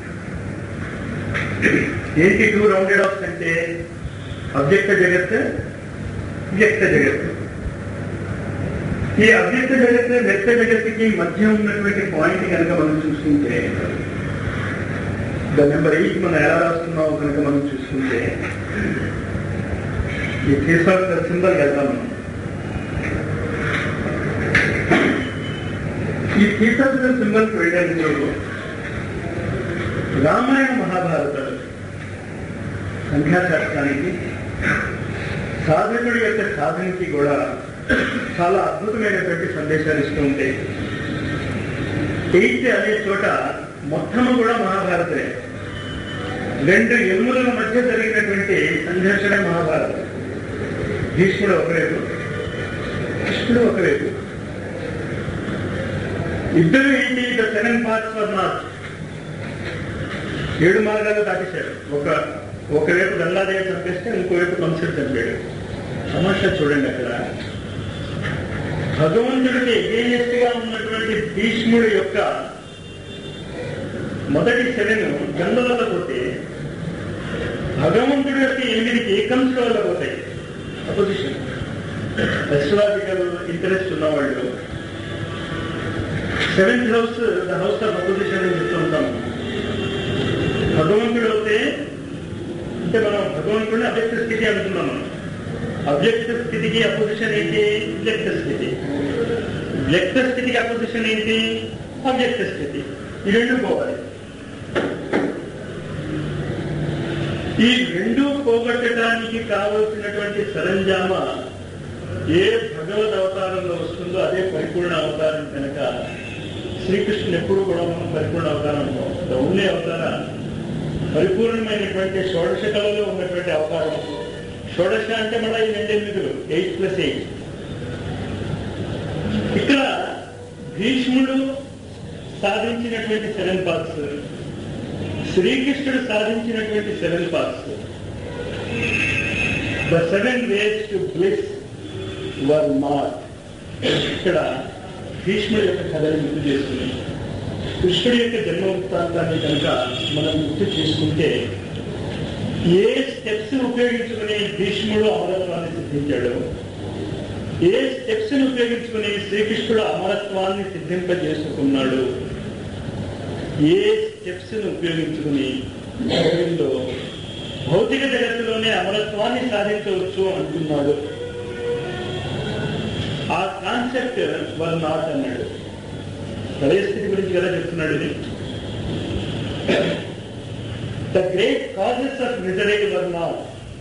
Speaker 1: ఏంటి టూ రౌండెడ్ ఆఫ్ అంటే అవ్యక్త జగత్ వ్యక్త జగత్ ఈ అవ్యక్త జగత్ వ్యక్త జగత్తుకి మధ్య ఉన్నటువంటి పాయింట్ కనుక మనం చూసుకుంటే ద నెంబర్ ఎయిట్ మనం ఎలా రాస్తున్నామో కనుక మనం చూసుకుంటే ఈ కేసాఫ్ సింబల్ వెళ్తాం మనం ఈ కేసాఫ్ సింబల్కి వెళ్ళేందుకు రామాయణ మహాభారతాలు సంఖ్యాశాస్త్రానికి సాధకుడి యొక్క సాధనకి కూడా చాలా అద్భుతమైనటువంటి సందేశాలు ఇస్తూ ఉంటాయి ఎయిత్ అనే చోట మొత్తము కూడా మహాభారతమే రెండు ఎనుముల మధ్య జరిగినటువంటి సంఘర్షణ మహాభారతం భీష్ముడు ఒకవైపు కృష్ణుడు ఒకవైపు ఇద్దరు ఏంటి the seven parts of not ఏడు మార్గాలు దాటేశాడు ఒక ఒకవైపు గంగాదేవి చంపేస్తే ఇంకోవైపు కంసుడు చంపాడు సమస్య చూడండి అక్కడ భగవంతుడికి ఎగేనెస్ట్ గా ఉన్నటువంటి భీష్ముడి యొక్క మొదటి సెవెన్ గంగ వల్ల పోతే భగవంతుడి యొక్క ఎనిమిదికి కంసుడు వల్ల పోతాయి అపోజిషన్ ఎస్ట్రాలజికల్ ఇంట్రెస్ట్ ఉన్నవాళ్ళు seventh house the house of opposition అని చెప్తూ ఉంటాం భగవంతుడు అయితే అంటే మనం భగవంతుడిని అవ్యక్త స్థితి అనుకున్నాం మనం అవ్యక్త స్థితికి అపోజిషన్ ఏంటి వ్యక్త స్థితి వ్యక్త స్థితికి అపోజిషన్ ఏంటి అవ్యక్త స్థితి ఈ రెండు పోవాలి ఈ రెండు పోగొట్టడానికి కావలసినటువంటి సరంజామ ఏ భగవద్ అవతారంలో వస్తుందో అదే పరిపూర్ణ అవతారం కనుక శ్రీకృష్ణుని ఎప్పుడు కూడా మనం పరిపూర్ణ అవతారం అంటాం ద ఓన్లీ అవతార పరిపూర్ణమైనటువంటి షోడశ కళలో ఉన్నటువంటి అవతారం షోడశ అంటే మళ్ళీ ఈ రెండు ఎనిమిదిలు ఎయిట్ ప్లస్ ఎయిట్ ఇక్కడ భీష్ముడు సాధించినటువంటి సెవెన్ పార్ట్స్ శ్రీకృష్ణుడు సాధించినటువంటి seven parts the seven ways to bliss were not ఇక్కడ భీష్ముడి యొక్క కథని గుర్తు చేసుకుని కృష్ణుడి యొక్క జన్మ వృత్తాంతాన్ని కనుక మనం గుర్తు చేసుకుంటే ఏ స్టెప్స్ ఉపయోగించుకుని భీష్ముడు అమరత్వాన్ని సిద్ధించాడు ఏ స్టెప్స్ ఉపయోగించుకుని శ్రీకృష్ణుడు అమరత్వాన్ని సిద్ధింపజేసుకున్నాడు ఏ స్టెప్స్ ఉపయోగించుకుని భగవంలో భౌతిక జగత్తులోనే అమరత్వాన్ని సాధించవచ్చు అంటున్నాడు ఆ కాన్సెప్ట్ వర్ నాట్ అన్నాడు ప్రళయ స్థితి గురించి కదా చెప్తున్నాడు ఇది the great causes of misery were not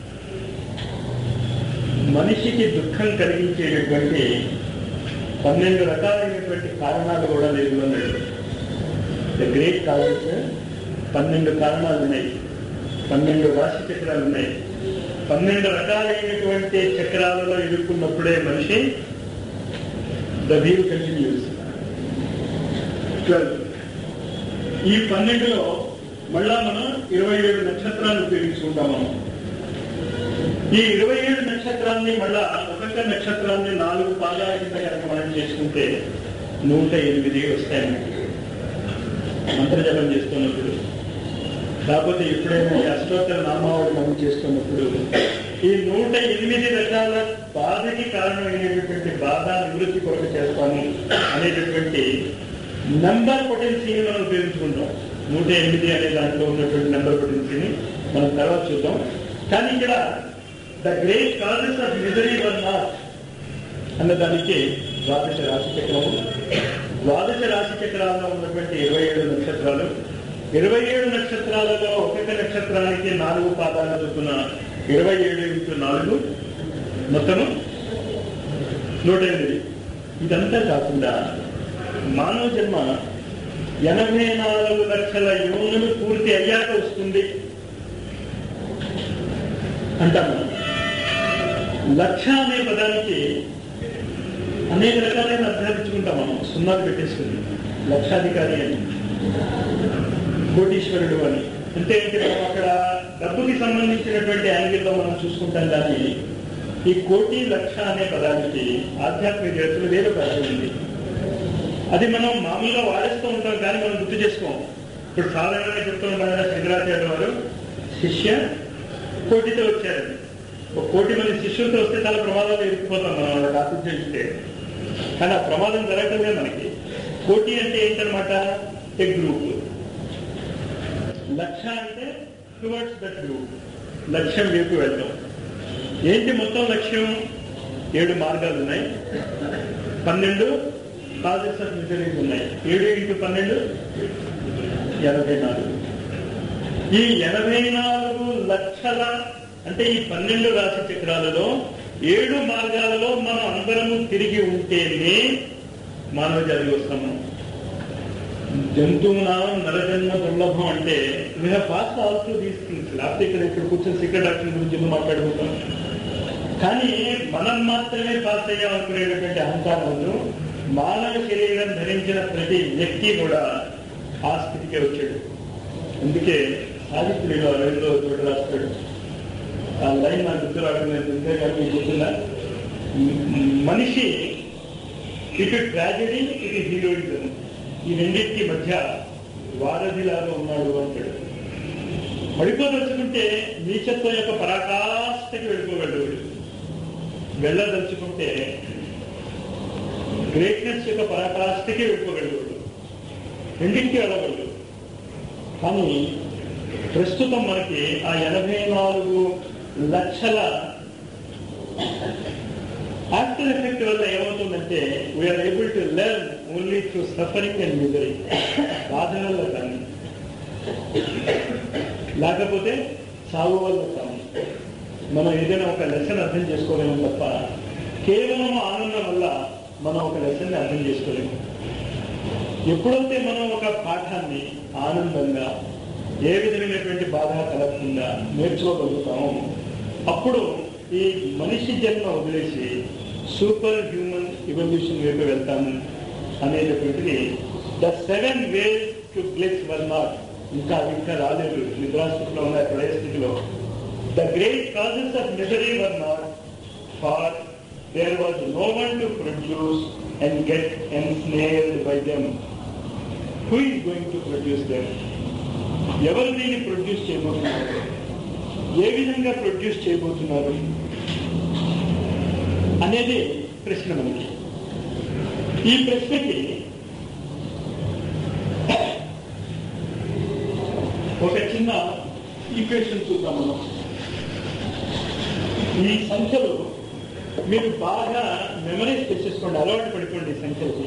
Speaker 1: మనిషికి దుఃఖం కలిగించేటటువంటి పన్నెండు రకాలైనటువంటి కారణాలు కూడా లేదు అన్నాడు ద గ్రేట్ కాజెస్ పన్నెండు కారణాలు ఉన్నాయి పన్నెండు రాశి చక్రాలు ఉన్నాయి పన్నెండు రకాలైనటువంటి చక్రాలలో ఎదుర్కొన్నప్పుడే మనిషి ద వీల్ కంటిన్యూస్ ట్వెల్వ్ ఈ పన్నెండులో మళ్ళా మనం ఇరవై ఏడు నక్షత్రాలు ఉపయోగించుకుంటాం మనం ఈ ఇరవై ఏడు నక్షత్రాన్ని మళ్ళా ఒక్కొక్క నక్షత్రాన్ని నాలుగు పాదాల కింద కనుక మనం చేసుకుంటే నూట ఎనిమిది వస్తాయి మనకి మంత్రజపం చేస్తున్నప్పుడు కాకపోతే ఎప్పుడైనా ఈ అష్టోత్తర నామావళి మనం చేస్తున్నప్పుడు ఈ నూట ఎనిమిది రకాల బాధకి కారణమైనటువంటి బాధ నివృత్తి కొరకు చేస్తాము అనేటటువంటి నంబర్ పొటెన్సీని మనం ఉపయోగించుకుంటాం నూట ఎనిమిది అనే దాంట్లో ఉన్నటువంటి నెంబర్ పొటెన్సీని మనం తర్వాత చూద్దాం కానీ ఇక్కడ the great causes of misery were not అన్నదానికి ద్వాదశ రాశి చక్రము ద్వాదశ రాశి చక్రాల్లో ఉన్నటువంటి ఇరవై ఏడు నక్షత్రాలు ఇరవై ఏడు నక్షత్రాలలో ఒక్కొక్క నక్షత్రానికి నాలుగు పాదాలు చొప్పున ఇరవై ఏడు ఇంటూ నాలుగు మొత్తము నూట ఎనిమిది ఇదంతా కాకుండా మానవ జన్మ ఎనభై నాలుగు లక్షల యోనులు పూర్తి అయ్యాక వస్తుంది అంటాం మనం లక్ష అనే పదానికి అనేక రకాలైన అర్థాలు ఇచ్చుకుంటాం మనం సున్నాలు పెట్టేసుకుని లక్షాధికారి అని కోటీశ్వరుడు అని అంటే ఏంటి మనం అక్కడ డబ్బుకి సంబంధించినటువంటి యాంగిల్లో మనం చూసుకుంటాం కానీ ఈ కోటి లక్ష అనే పదానికి ఆధ్యాత్మిక జగత్తులు వేరొక అర్థం ఉంది అది మనం మామూలుగా వాడేస్తూ ఉంటాం కానీ మనం గుర్తు చేసుకోం ఇప్పుడు సాధారణంగా చెప్తూ ఉంటాం కదా శంకరాచార్య వారు శిష్య కోటితో వచ్చారని ఒక కోటి మంది శిష్యులతో వస్తే చాలా ప్రమాదాలు ఎదుర్కొపోతాం మనం వాళ్ళకి ఆశించే కానీ ఆ ప్రమాదం జరగటమే మనకి కోటి అంటే ఏంటనమాట ఏ గ్రూప్ లక్ష అంటే టువర్డ్స్ దట్ గ్రూప్ లక్ష్యం వైపు వెళ్తాం ఏంటి మొత్తం లక్ష్యం ఏడు మార్గాలు ఉన్నాయి పన్నెండు కాజెస్ ఆఫ్ మిజరీస్ ఉన్నాయి ఏడు ఇంటూ పన్నెండు ఎనభై నాలుగు ఈ ఎనభై నాలుగు లక్షల అంటే ఈ పన్నెండు రాశి చక్రాలలో ఏడు మార్గాలలో మనం అందరము తిరిగి ఉంటేనే మానవ జాతి వస్తాము జంతువునాం నరజన్మ దుర్లభం అంటే we have pass also these things లేకపోతే ఇక్కడ ఇక్కడ కూర్చొని సీక్రెట్ డాక్టర్ గురించి ఎందుకు మాట్లాడుకుంటాం కానీ మనం మాత్రమే పాస్ అయ్యామనుకునేటటువంటి అహంకారంలో మానవ శరీరం ధరించిన ప్రతి వ్యక్తి కూడా ఆ స్థితికే వచ్చాడు అందుకే సావిత్రిలో రెండో చోట రాస్తాడు ఆ లైన్ నాకు గుర్తు రావట్లేదు ఇంతే కానీ మీకు గుర్తుందా మ్- మనిషి ఇటు ట్రాజడీ ఇటు హీరోయిజం ఈ రెండింటి మధ్య వారధిలాగా ఉన్నాడు అంటాడు పడిపోదలుచుకుంటే నీచత్వం యొక్క పరాకాష్ఠకి వెళ్ళిపోగలడు వీడు. వెళ్ళదలుచుకుంటే గ్రేట్నెస్ యొక్క పరాకాష్ఠకి వెళ్ళిపోగలడు వీడు. రెండింటికి వెళ్ళగలడు కానీ ప్రస్తుతం మనకి ఆ ఎనభై నాలుగు లక్షల ఆఫ్టర్ ఎఫెక్ట్ వల్ల ఏమవుతుందంటే we are able to learn only through suffering and misery బాధ వల్ల కానీ లేకపోతే సాగు వల్ల కానీ మనం ఏదైనా ఒక లెసన్ అర్థం చేసుకోలేము తప్ప కేవలం ఆనందం వల్ల మనం ఒక లెసన్ని అర్థం చేసుకోలేము ఎప్పుడైతే మనం ఒక పాఠాన్ని ఆనందంగా ఏ విధమైనటువంటి బాధ కలగకుండా నేర్చుకోగలుగుతామో అప్పుడు ఈ మనిషి జన్మ వదిలేసి సూపర్ హ్యూమన్ ఇవల్యూషన్ వైపు వెళ్తాము అనేటటువంటిది the seven ways to bless were not ఇంకా అవి ఇంకా రాలేదు నిద్రాస్థితిలో ఉన్న ప్రళయ స్థితిలో the great causes of misery were not for there was no one to produce and get ensnared by them who is going to produce them ఎవరు దీన్ని ప్రొడ్యూస్ చేయబోతున్నారు ఏ విధంగా ప్రొడ్యూస్ చేయబోతున్నారు అనేది ప్రశ్న మనకి ఈ ప్రశ్నకి ఒక చిన్న ఈక్వేషన్ చూద్దాం మనం ఈ సంఖ్యలు మీరు బాగా మెమరీస్ తెచ్చేసుకోండి అలవాటు పడిపోండి ఈ సంఖ్యలకి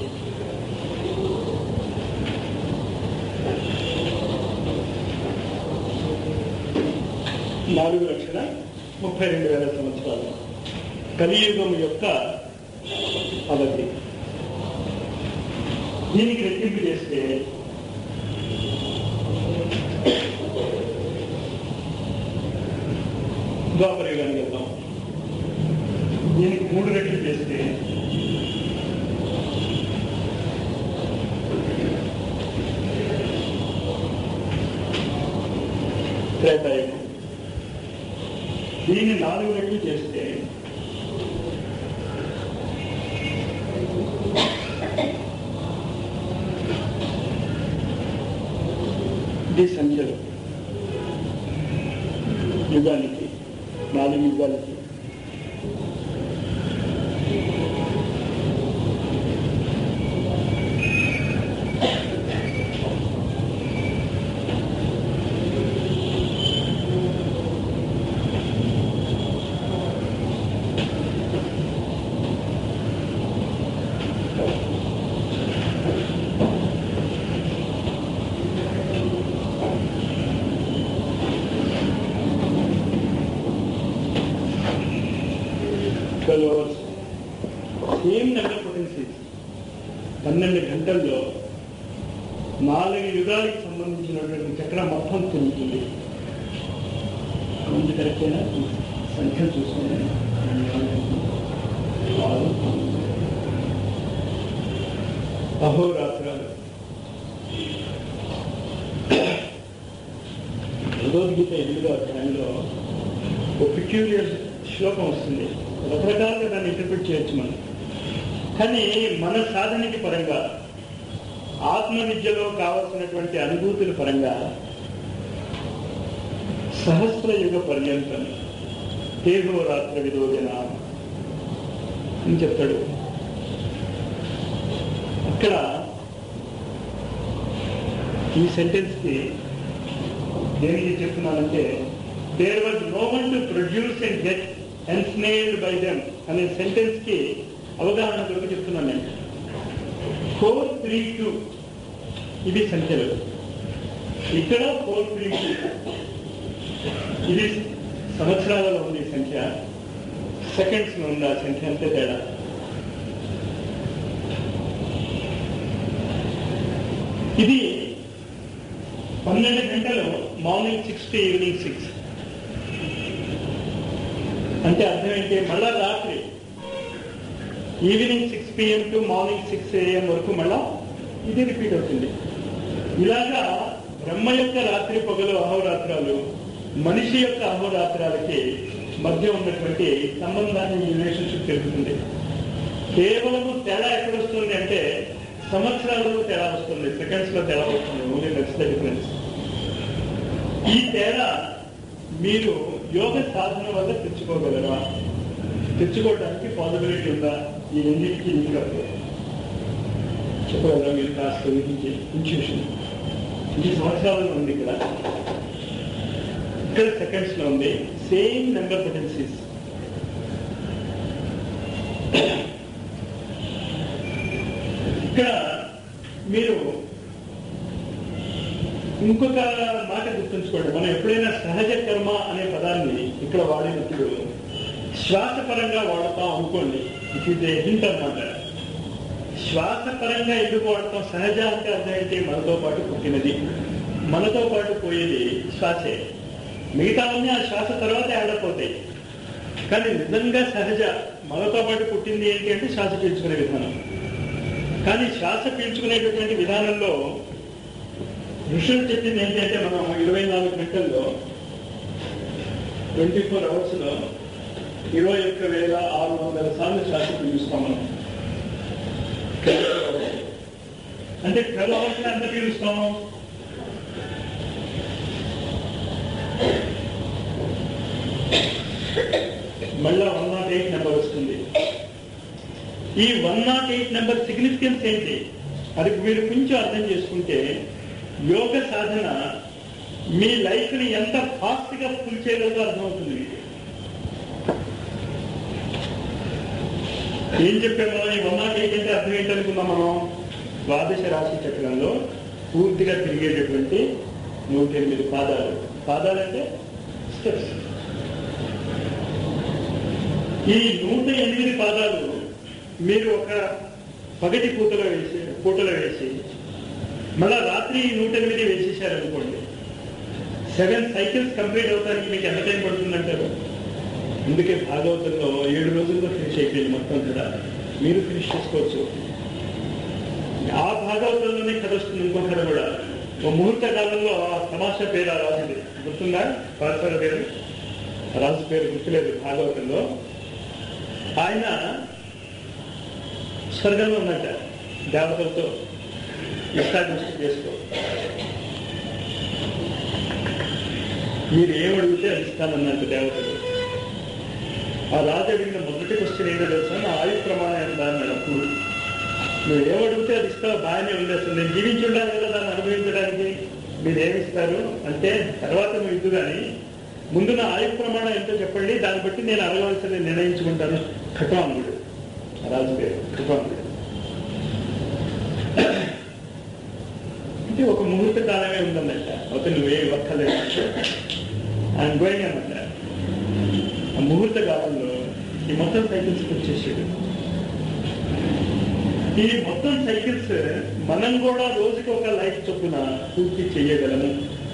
Speaker 1: నాలుగు లక్షల ముప్పై రెండు వేల సంవత్సరాలు కలియుగం యొక్క అవధి దీనికి రెట్టింపు చేస్తే ద్వాపర యుగానికి వెళ్దాం దీనికి మూడు రెట్లు చేస్తే త్రేతాయుగం దీన్ని నాలుగు రెట్లు చేస్తే ఇది సంఖ్యలు యుగానికి నాలుగు యుగాలకి twelve hours same number potencies పన్నెండు గంటల్లో నాలుగు యుగాలకు సంబంధించినటువంటి చక్రం మొత్తం తిరుగుతుంది ముందు కరెక్టేనా సంఖ్యలు చూసుకోండి ఆరు, అహోరాత్రాలు భగవద్గీత ఎనిమిదో అధ్యాయంలో ఒక పిక్యూరియర్ శ్లోకం వస్తుంది రకరకాలుగా దాన్ని ఇంటర్ప్రిట్ చేయొచ్చు మనం కానీ మన సాధనకి పరంగా ఆత్మ విద్యలో కావలసినటువంటి అనుభూతుల పరంగా సహస్ర యుగ పర్యంతం తేజో రాత్ర విరోజన అని చెప్తాడు అక్కడ ఈ సెంటెన్స్ కి దేనికి చెప్తున్నానంటే there was no one to produce and get ensnared by them అనే సెంటెన్స్ కి అవగాహన కొరకు చెప్తున్నాను నేను ఫోర్ త్రీ టూ ఇది సంఖ్యలు ఇక్కడ ఫోర్ త్రీ టూ ఇది సంవత్సరాలలో ఉంది ఈ సంఖ్య సెకండ్స్ లో ఉంది ఆ సంఖ్య అంతే తేడా ఇది పన్నెండు గంటలు morning six to evening six అంటే అర్థం ఏంటి మళ్ళా రాత్రి evening six PM to morning six AM వరకు మళ్ళా ఇది రిపీట్ అవుతుంది ఇలాగా బ్రహ్మ యొక్క రాత్రి పగలు అహోరాత్రాలు మనిషి యొక్క అహోరాత్రాలకి మధ్య ఉన్నటువంటి సంబంధాన్ని ఈ రిలేషన్షిప్ తెలుపుతుంది కేవలము తేడా ఎక్కడ వస్తుంది అంటే సంవత్సరాలలో తేడా వస్తుంది సెకండ్స్ లో తేడా వస్తుంది ఓన్లీ దట్స్ ద డిఫరెన్స్ ఈ తేడా మీరు యోగ సాధన వల్ల తెచ్చుకోగలరా తెచ్చుకోవడానికి పాసిబిలిటీ ఉందా ఈ రెండింటికి ఇంకా చెప్పగలరా మీరు కాస్త ఊహించి ఇన్స్టిట్యూషన్ ఈ సంవత్సరాలలో ఉంది ఇక్కడ ఇక్కడ సెకండ్స్ లో ఉంది సేమ్ నెంబర్ పొటెన్సీస్ ఇక్కడ మీరు ఇంకొక మాట గుర్తుంచుకోండి మనం ఎప్పుడైనా సహజ కర్మ అనే పదాన్ని ఇక్కడ వాడినప్పుడు శ్వాసపరంగా వాడతాం అనుకోండి ఇట్ ఈజ్ ఏ హింట్ అనమాట శ్వాసపరంగా ఎందుకు వాడతాం సహజ అంటే అర్థం ఏంటి మనతో పాటు పుట్టినది మనతో పాటు పోయేది శ్వాసే మిగతావన్నీ ఆ శ్వాస తర్వాత ఆడపోతాయి కానీ నిజంగా సహజ మనతో పాటు పుట్టింది ఏంటి అంటే శ్వాస పీల్చుకునే విధానం కానీ శ్వాస పీల్చుకునేటటువంటి విధానంలో ఋషులు చెప్పింది ఏంటంటే మనం ఇరవై నాలుగు గంటల్లో ట్వంటీ ఫోర్ అవర్స్ లో ఇరవై ఒక్క వేల ఆరు వందల సార్లు శ్వాస పీలుస్తాం మనం అంటే ట్వెల్వ్ అవర్స్ ఎంత పీలుస్తాం మళ్ళా వన్ నాట్ ఎయిట్ నెంబర్ వస్తుంది ఈ one not eight number significance ఏంటి అది మీరు కొంచెం అర్థం చేసుకుంటే యోగ సాధన మీ లైఫ్ ని ఎంత ఫాస్ట్ గా ఫుల్ చేయగలదో అర్థమవుతుంది మీకు ఏం చెప్పామో ఈ వన్ నాట్ ఎయిట్ అంటే అర్థం ఏంటనుకున్నాం మనం ద్వాదశ రాశి చక్రంలో పూర్తిగా తిరిగేటటువంటి నూట ఎనిమిది పాదాలు పాదాలంటే స్టెప్స్ ఈ నూట ఎనిమిది పాదాలు మీరు ఒక పగటి పూటలో వేసి పూటలో వేసి మళ్ళా రాత్రి నూట ఎనిమిది వేసేసారనుకోండి సెవెన్ సైకిల్స్ కంప్లీట్ అవడానికి మీకు ఎంత టైం పడుతుందంటారు అందుకే భాగవతంలో ఏడు రోజుల్లో ఫినిష్ అయిపోయింది మొత్తం కూడా మీరు ఫినిష్ చేసుకోవచ్చు ఆ భాగవతంలోనే కథ వస్తుంది ఇంకో కథ కూడా ఓ ముహూర్త కాలంలో ఆ తమాషా పేరు ఆ రాజుది గుర్తుందా పాఠశాల పేరు ఆ రాజు పేరు గుర్తులేదు భాగవతంలో ఆయన స్వర్గంలో ఉన్నట్ట దేవతలతో ఇష్టాదృష్టి చేసుకో మీరు ఏమడిగితే అది ఇస్తానన్నట్టు దేవతలు ఆ రాజు అడిగిన మొదటి క్వశ్చన్ ఏంటో తెలుసా నా ఆయు ప్రమాణం ఎంత అన్నాడు అప్పుడు నువ్వు ఏమడిగితే అది ఇస్తావు బాగానే ఉంది అసలు నేను జీవించి ఉండాలి కదా దాన్ని అనుభవించడానికి మీరు ఏమిస్తారు అంటే తర్వాత నువ్వు ఇద్దు కానీ ముందు నా ఆయు ప్రమాణం ఎంతో చెప్పండి దాన్ని బట్టి నేను అడగవలసింది నిర్ణయించుకుంటాను ఖటాంగుడు రాజు పేరు ఖటాంగుడు ఇది ఒక ముహూర్త కాలమే ఉందన్నట్ట ఒక నువ్వే వర్కలేదు ఆయన గోయింగ్ అన్నట్ట ఆ ముహూర్త కాలంలో ఈ మొత్తం సైకిల్స్ వచ్చేసాడు ఈ మొత్తం సైకిల్స్ మనం కూడా రోజుకి ఒక లైఫ్ చొప్పున పూర్తి చేయగలము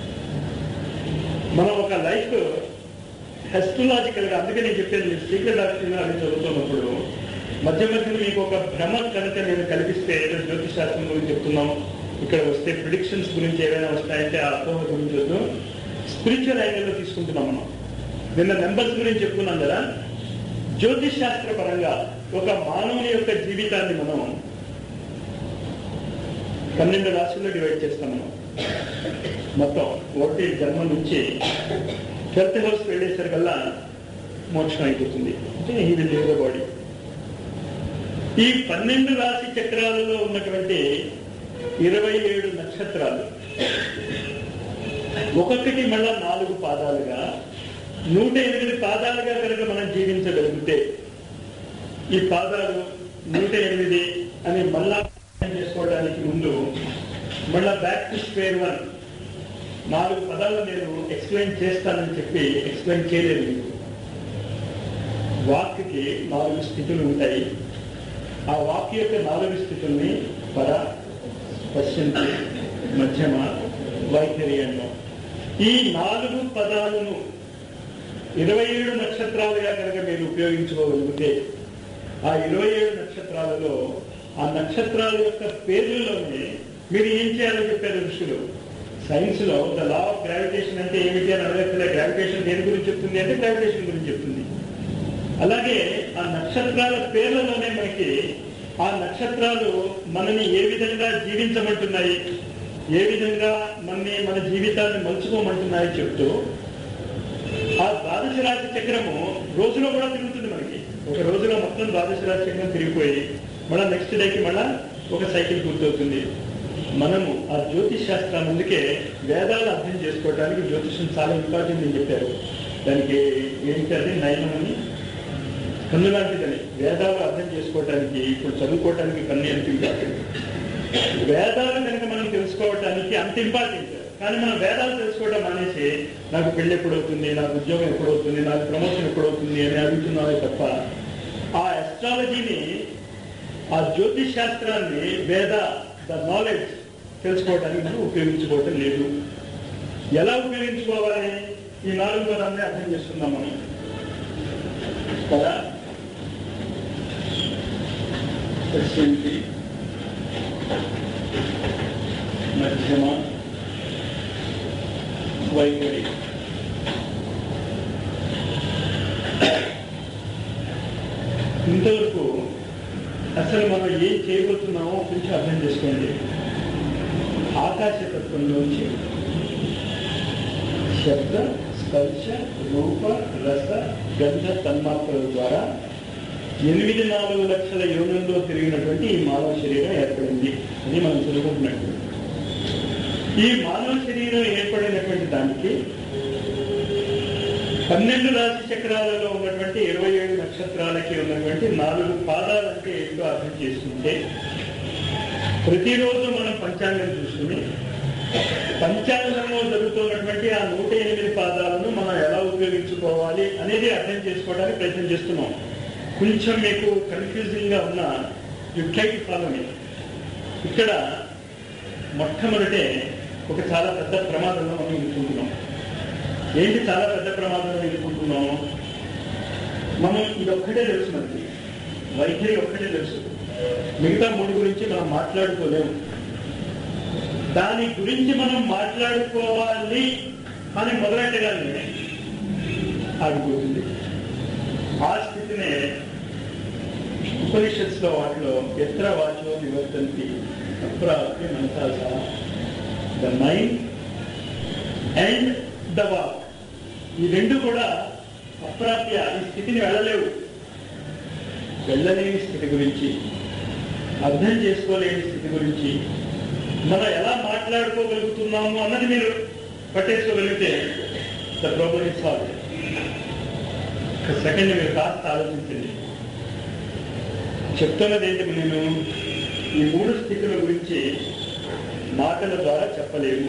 Speaker 1: మనం ఒక లైఫ్ హెస్ట్రలాజికల్ గా అందుకే నేను చెప్పాను మీరు సీక్రెట్ డాక్టర్ అని చదువుతున్నప్పుడు మధ్య మధ్యలో మీకు ఒక భ్రమ కనుక నేను కల్పిస్తే ఏదో జ్యోతిష్ శాస్త్రం గురించి చెప్తున్నాం ఇక్కడ వస్తే ప్రిడిక్షన్స్ గురించి ఏవైనా వస్తాయంటే ఆ అపోహ గురించి వద్దు స్పిరిచువల్ యాంగిల్లో తీసుకుంటున్నాం మనం నిన్న నెంబర్స్ గురించి చెప్పుకున్నాం కదా జ్యోతిష్ శాస్త్ర పరంగా ఒక మానవుని యొక్క జీవితాన్ని మనం పన్నెండు రాశుల్లో డివైడ్ చేస్తాం మనం మొత్తం ఒకటి జన్మ నుంచి ట్వెల్త్ హౌస్ వెళ్ళేసరికల్లా మోక్షం అయిపోతుంది అంటే ఈ లీవ్ ద బాడీ ఈ పన్నెండు రాశి చక్రాలలో ఉన్నటువంటి ఇరవై ఏడు నక్షత్రాలు ఒక్కొక్కటి మళ్ళా నాలుగు పాదాలుగా నూట ఎనిమిది పాదాలుగా కనుక మనం జీవించగలిగితే ఈ పాదాలు నూట ఎనిమిది అని మళ్ళా అర్థం చేసుకోవడానికి ముందు మళ్ళా బ్యాక్ టు స్క్వేర్ వన్ నాలుగు పదాలు నేను ఎక్స్ప్లెయిన్ చేస్తానని చెప్పి ఎక్స్ప్లెయిన్ చేయలేదు మీకు వాక్కి నాలుగు స్థితులు ఉంటాయి ఆ వాక్ యొక్క నాలుగు స్థితుల్ని పర పశ్చింతి మధ్యమ వైఖరి అన్నాం ఈ నాలుగు పదాలను ఇరవై ఏడు నక్షత్రాలుగా కనుక మీరు ఉపయోగించుకోగలిగితే ఆ ఇరవై ఏడు నక్షత్రాలలో ఆ నక్షత్రాల యొక్క పేర్లలోనే మీరు ఏం చేయాలో చెప్పారు ఋషులు సైన్స్ లో ద లా ఆఫ్ గ్రావిటేషన్ అంటే ఏమిటి అని అడగట్లే గ్రావిటేషన్ దేని గురించి చెప్తుంది అంటే గ్రావిటేషన్ గురించి చెప్తుంది అలాగే ఆ నక్షత్రాల పేర్లలోనే మనకి ఆ నక్షత్రాలు మనని ఏ విధంగా జీవించమంటున్నాయి ఏ విధంగా మనని మన జీవితాన్ని మలుచుకోమంటున్నాయి చెప్తూ ఆ ద్వాదశ రాశి చక్రము రోజులో కూడా తిరుగుతుంది మనకి ఒక రోజులో మొత్తం ద్వాదశ రాశి చక్రం తిరిగిపోయి మళ్ళీ నెక్స్ట్ డేకి మళ్ళా ఒక సైకిల్ పూర్తవుతుంది మనము ఆ జ్యోతిష్ శాస్త్రం అందుకే వేదాలు అర్థం చేసుకోవడానికి జ్యోతిషం చాలా ఇంపార్టెంట్ అని చెప్పారు దానికి ఏంటి అది నయనం అని కన్ను లాంటిదని వేదాలు అర్థం చేసుకోవటానికి ఇప్పుడు చదువుకోవటానికి కన్ను ఎంత ఇంపార్టెంట్ వేదాలు కనుక మనం తెలుసుకోవటానికి అంత ఇంపార్టెంట్ కానీ మనం వేదాలు తెలుసుకోవడం అనేసి నాకు పెళ్లి ఎప్పుడవుతుంది నాకు ఉద్యోగం ఎప్పుడవుతుంది నాకు ప్రమోషన్ ఎప్పుడవుతుంది అని అడుగుతున్నామే తప్ప ఆ ఎస్ట్రాలజీని ఆ జ్యోతిష్ శాస్త్రాన్ని వేద ద నాలెడ్జ్ తెలుసుకోవడానికి మనం ఉపయోగించుకోవటం లేదు ఎలా ఉపయోగించుకోవాలి ఈ నాలుగు పదాన్ని అర్థం చేసుకుందాం మనం కదా పశ్చింతి మధ్యమ వైఖరి ఇంతవరకు అసలు మనం ఏం చేయబోతున్నామో కొంచెం అర్థం చేసుకోండి ఆకాశతత్వంలోంచి శబ్ద స్పర్శ రూప రస గంధ తన్మాత్రల ద్వారా ఎనిమిది నాలుగు లక్షల యోగంలో తిరిగినటువంటి ఈ మానవ శరీరం ఏర్పడింది అని మనం చదువుకుంటున్నట్టు ఈ మానవ శరీరం ఏర్పడినటువంటి దానికి పన్నెండు రాశి చక్రాలలో ఉన్నటువంటి ఇరవై ఏడు నక్షత్రాలకి ఉన్నటువంటి నాలుగు పాదాలంటే ఏంటో అర్థం చేసుకుంటే ప్రతిరోజు మనం పంచాంగం చూసుకుని పంచాంగంలో జరుగుతున్నటువంటి ఆ నూట ఎనిమిది పాదాలను మనం ఎలా ఉపయోగించుకోవాలి అనేది అర్థం చేసుకోవడానికి ప్రయత్నం చేస్తున్నాం కొంచెం మీకు కన్ఫ్యూజింగ్ గా ఉన్న you try to follow me ఇక్కడ మొట్టమొదటే ఒక చాలా పెద్ద ప్రమాదంలో మనం ఎదుర్కొంటున్నాం ఏంటి చాలా పెద్ద ప్రమాదంలో ఎదుర్కొంటున్నాము మనం ఇదొక్కటే తెలుసు మనకి వైఖరి ఒక్కటే తెలుసు మిగతా మూడు గురించి మనం మాట్లాడుకోలేము దాని గురించి మనం మాట్లాడుకోవాలి అని మొదలెట్టగానే ఆగిపోతుంది ఆ స్థితినే ఉపనిషత్స్ లో వాటిలో ఎత్ర వాచో నివర్తంతి అప్రాప్తి మనసాస ద మైండ్ అండ్ ద వాక్ ఈ రెండు కూడా అప్రాప్య ఈ స్థితిని వెళ్ళలేవు వెళ్ళలేని స్థితి గురించి అర్థం చేసుకోలేని స్థితి గురించి మనం ఎలా మాట్లాడుకోగలుగుతున్నాము అన్నది మీరు పట్టేసుకోగలిగితే the problem is solve second మీరు కాస్త ఆలోచించండి చెప్తున్నది ఏంటి నేను ఈ మూడు స్థితుల గురించి మాటల ద్వారా చెప్పలేము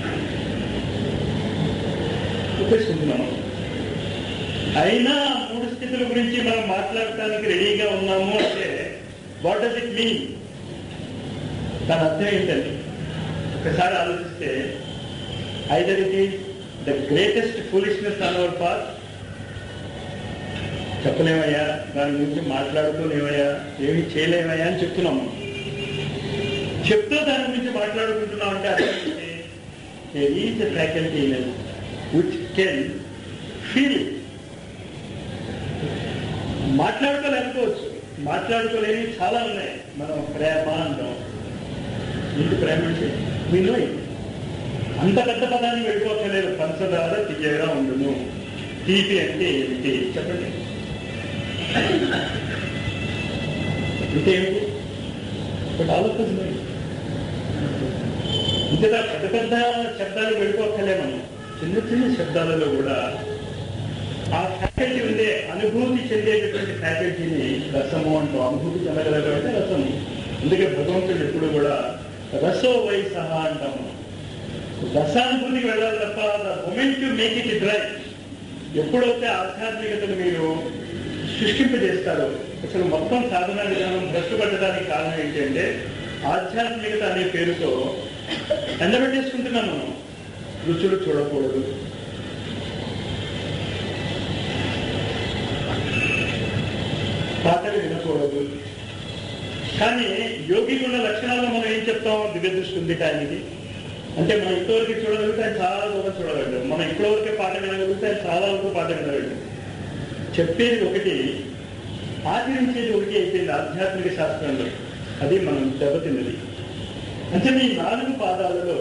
Speaker 1: ఉపేసుకుంటున్నాము అయినా ఆ మూడు పరిస్థితుల గురించి మనం మాట్లాడటానికి రెడీగా ఉన్నాము అంటే వాట్ డస్ ఇట్ మీన్ దాని అర్థం ఏంటండి ఒకసారి ఆలోచిస్తే either it is the greatest foolishness on our part చెప్పలేమయ్యా దాని గురించి మాట్లాడుకోలేమయ్యా ఏమి చేయలేమయ్యా అని చెప్తున్నాము చెప్తూ దాని గురించి మాట్లాడుకుంటున్నాం అంటే అర్థం is faculty which can feel మాట్లాడుకోలేకపోవచ్చు మాట్లాడుకోలేని చాలా ఉన్నాయి మనం ప్రేమ అంటాం ఏంటి ప్రేమ అంటే వినో అంత పెద్ద పదాన్ని వెళ్ళిపోకలేదు పంచదార తీయగా ఉండును తీపి అంటే ఏమిటి చెప్పండి అంటే ఏమిటి బట్ ఆలోచిస్తుంది ఇంతగా పెద్ద పెద్ద శబ్దాలు వెళ్ళిపోకలే మనం చిన్న చిన్న శబ్దాలలో కూడా ఆ ఫ్యాకల్టీ ఉండే అనుభూతి చెందేటటువంటి ఫ్యాకల్టీని రసము అంటాం అనుభూతి చెందగలగడం రసము అందుకే భగవంతుడు ఎప్పుడు కూడా రసో వై సహా అంటాము రసానుభూతికి వెళ్ళాలి తప్ప the moment to make it dry ఎప్పుడైతే ఆధ్యాత్మికతను మీరు సృష్టింపజేస్తారో అసలు మొత్తం సాధన విధానం భ్రష్టుపట్టడానికి కారణం ఏంటంటే ఆధ్యాత్మికత అనే పేరుతో ఎండబెట్టేసుకుంటున్నాం మనం రుచులు చూడకూడదు పాటలు వినకూడదు కానీ యోగికి ఉన్న లక్షణాలు మనం ఏం చెప్తాం దివ్య దృష్టి ఉంది ఆయనకి అంటే మనం ఇంతవరకు చూడగలిగితే ఆయన చాలా దూరం చూడగలడు మనం ఇప్పటివరకే పాట వినగలిగితే ఆయన చాలా వరకు పాట వినగలడు చెప్పేది ఒకటి ఆచరించేది ఒకటి అయిపోయింది ఆధ్యాత్మిక శాస్త్రంలో అది మనం దెబ్బతిన్నది అంటే ఈ నాలుగు పాదాలలో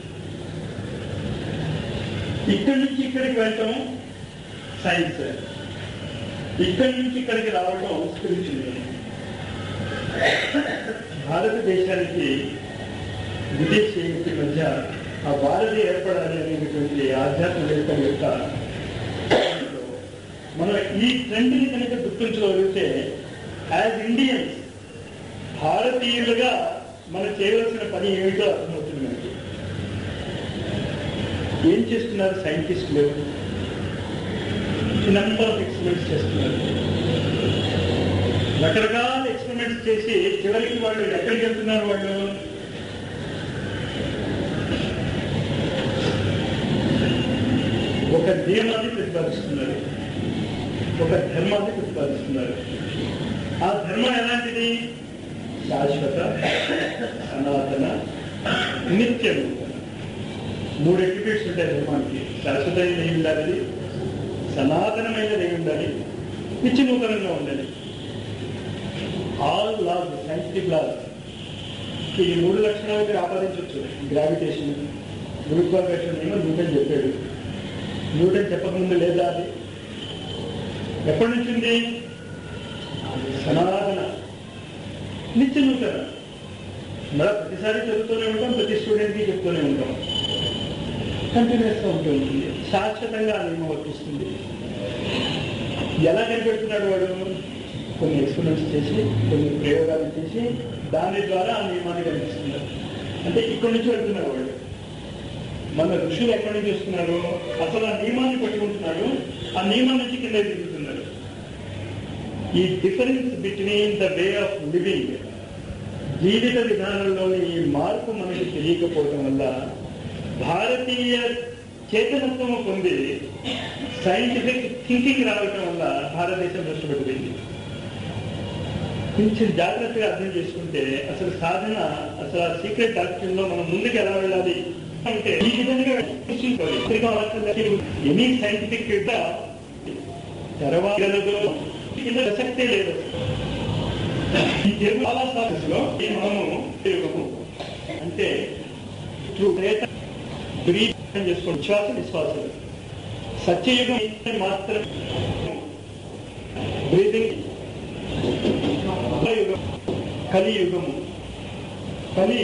Speaker 1: ఇక్కడి నుంచి ఇక్కడికి వెళ్ళటం సైన్స్ ఇక్కడి నుంచి ఇక్కడికి రావడం స్పిరిచువల్ భారతదేశానికి విదేశీయులకి మధ్య ఆ భారతి ఏర్పడాలి అనేటువంటి ఆధ్యాత్మికత యొక్క మనం ఈ ట్రెండ్ని కనుక గుర్తించగలిగితే యాజ్ ఇండియన్స్ భారతీయులుగా మనం చేయవలసిన పని ఏమిటో అర్థమవుతుంది మనకి ఏం చేస్తున్నారు సైంటిస్టులు నెంబర్ ఆఫ్ ఎక్స్పెరిమెంట్స్ చేస్తున్నారు రకరకాల ఎక్స్పెరిమెంట్స్ చేసి చివరికి వాళ్ళు ఎక్కడికి వెళ్తున్నారు వాళ్ళు ఒక నియమాన్ని ప్రతిపాదిస్తున్నారు ఒక ధర్మాన్ని ప్రతిపాదిస్తున్నారు ఆ ధర్మం ఎలాంటిది శాశ్వత సనాతన నిత్యం మూడు ఎట్రిబ్యూట్స్ ఉంటాయి ధర్మానికి శాశ్వతమైన ఏమి ఉండాలి సనాతనమైనది ఏమి ఉండాలి నిత్య నూతనంగా ఉండాలి ఆల్ లాస్ సైంటిఫిక్ లాస్ ఈ మూడు లక్షణాలు మీరు ఆపాదించవచ్చు గ్రావిటేషన్ గురుత్వాకర్షణ ఏమో న్యూటన్ చెప్పాడు న్యూటన్ చెప్పకముందు లేదా అది ఎప్పటి నుంచి ఉంది సనాతన నిత్య నూతన మళ్ళీ ప్రతిసారి చదువుతూనే ఉంటాం ప్రతి స్టూడెంట్కి చెప్తూనే ఉంటాం కంటిన్యూస్గా ఉంటూ ఉంటుంది శాశ్వతంగా ఆ నియమం వర్తిస్తుంది ఎలా కనిపెడుతున్నాడు వాడు కొన్ని ఎక్స్పెరిమెంట్స్ చేసి కొన్ని ప్రయోగాలు చేసి దాని ద్వారా ఆ నియమాన్ని కనిపిస్తున్నారు అంటే ఇక్కడి నుంచి వెళ్తున్నారు వాళ్ళు మన ఋషులు ఎక్కడి నుంచి వస్తున్నారు అసలు ఆ నియమాన్ని పట్టుకుంటున్నాడు ఆ నియమం నుంచి కింద దిగుతున్నారు ఈ difference between the way of living జీవిత విధానంలోని ఈ మార్పు మనకి తెలియకపోవడం వల్ల భారతీయ చేతనత్వం పొంది సైంటిఫిక్ థింకింగ్ రావటం వల్ల భారతదేశం నష్టపడిపోయింది కొంచెం జాగ్రత్తగా అర్థం చేసుకుంటే అసలు సాధన అసలు ఆ సీక్రెట్ డాక్టర్ లో మనం ముందుకు ఎలా వెళ్ళాలి అంటే ఈ విధంగా ఎనీ సైంటిఫిక్ యుద్ధ తర్వాత కింద ప్రసక్తే లేదు ఈ తెలుగు చాలా సాధనలో ఈ మనము యుగము అంటే బ్రీత్ చేసుకోండి విశ్వాస విశ్వాసాలు సత్యయుగం మాత్రం బ్రీతింగ్ యుగం కలియుగము కలి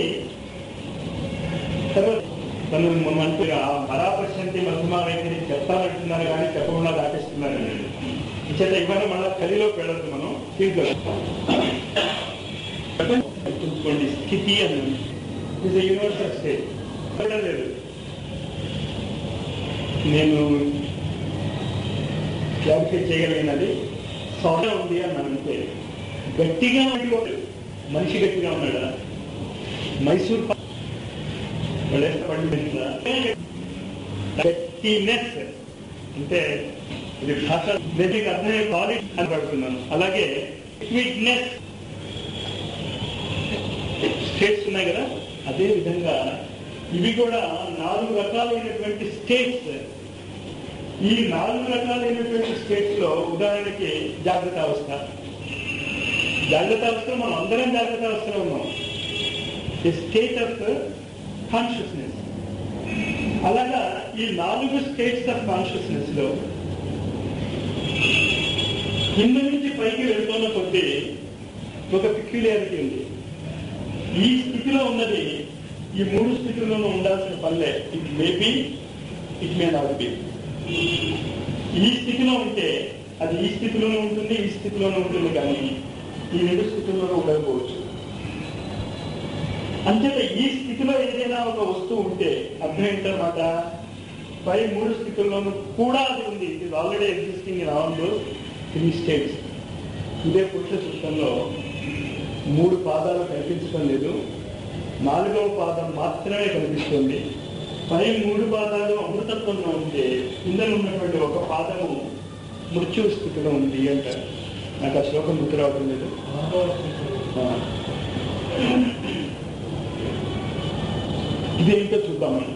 Speaker 1: తర్వాత తను మంచిగా పరాపర్శంతి మధ్యమా వైఖరి చెప్తానంటున్నారు కానీ చెప్పకుండా దాటిస్తున్నారు చేత ఇవన్నీ మళ్ళీ కలిలో వెళ్ళదు మనం దీంట్లో గుర్తుంచుకోండి స్థితి అని ఇస్ యూనివర్సల్ స్టేట్ లేదు నేను క్లారిఫై చేయగలిగినది సౌండ్ ఉంది అన్నానంటే గట్టిగా ఉండి మనిషి గట్టిగా ఉన్నాడా మైసూర్ పా- వాళ్ళేస్తే పండితులా? గట్టినెస్ అంటే ఇది భాష దీనికి అర్థమయ్యే క్వాలిటీ అని పడుతున్నాను అలాగే లిక్విడ్నెస్ స్టేట్స్ ఉన్నాయి కదా అదే విధంగా ఇవి కూడా నాలుగు రకాలైనటువంటి స్టేట్స్ ఈ నాలుగు రకాలైనటువంటి స్టేట్స్ లో ఉదాహరణకి జాగ్రత్త అవస్థ జాగ్రత్త అవస్థలో మనం అందరం జాగ్రత్త అవస్థలో ఉన్నాం స్టేట్ ఆఫ్ కాన్షియస్నెస్ అలాగా ఈ నాలుగు స్టేట్స్ ఆఫ్ కాన్షియస్నెస్ లో కింద నుంచి పైకి వెళ్తున్న కొద్దీ ఒక పిక్యులారిటీ ఉంది ఈ స్థితిలో ఉన్నది ఈ మూడు స్థితుల్లోనూ ఉండాల్సిన పనిలే it may be it may not be ఈ స్థితిలో ఉంటే అది ఈ స్థితిలోనే ఉంటుంది ఈ స్థితిలోనే ఉంటుంది కానీ ఈ రెండు స్థితుల్లోనూ ఉండకపోవచ్చు అంచేత ఈ స్థితిలో ఏదైనా ఒక వస్తువు ఉంటే అర్థం ఏంటన్నమాట పై మూడు స్థితుల్లోనూ కూడా అది ఉంది ఇది already existing in all those three states ఇదే పురుష సూత్రంలో మూడు పాదాలు కనిపించడం లేదు నాలుగవ పాదం మాత్రమే కనిపిస్తుంది పై మూడు పాదాలు అమృతత్వంలో ఉంటే కింద ఉన్నటువంటి ఒక పాదము మృత్యు స్థితిలో ఉంది అంటారు నాకు ఆ శ్లోకం గుర్తు రావడం లేదు ఆ. ఇదేంటో చూద్దాం మనం.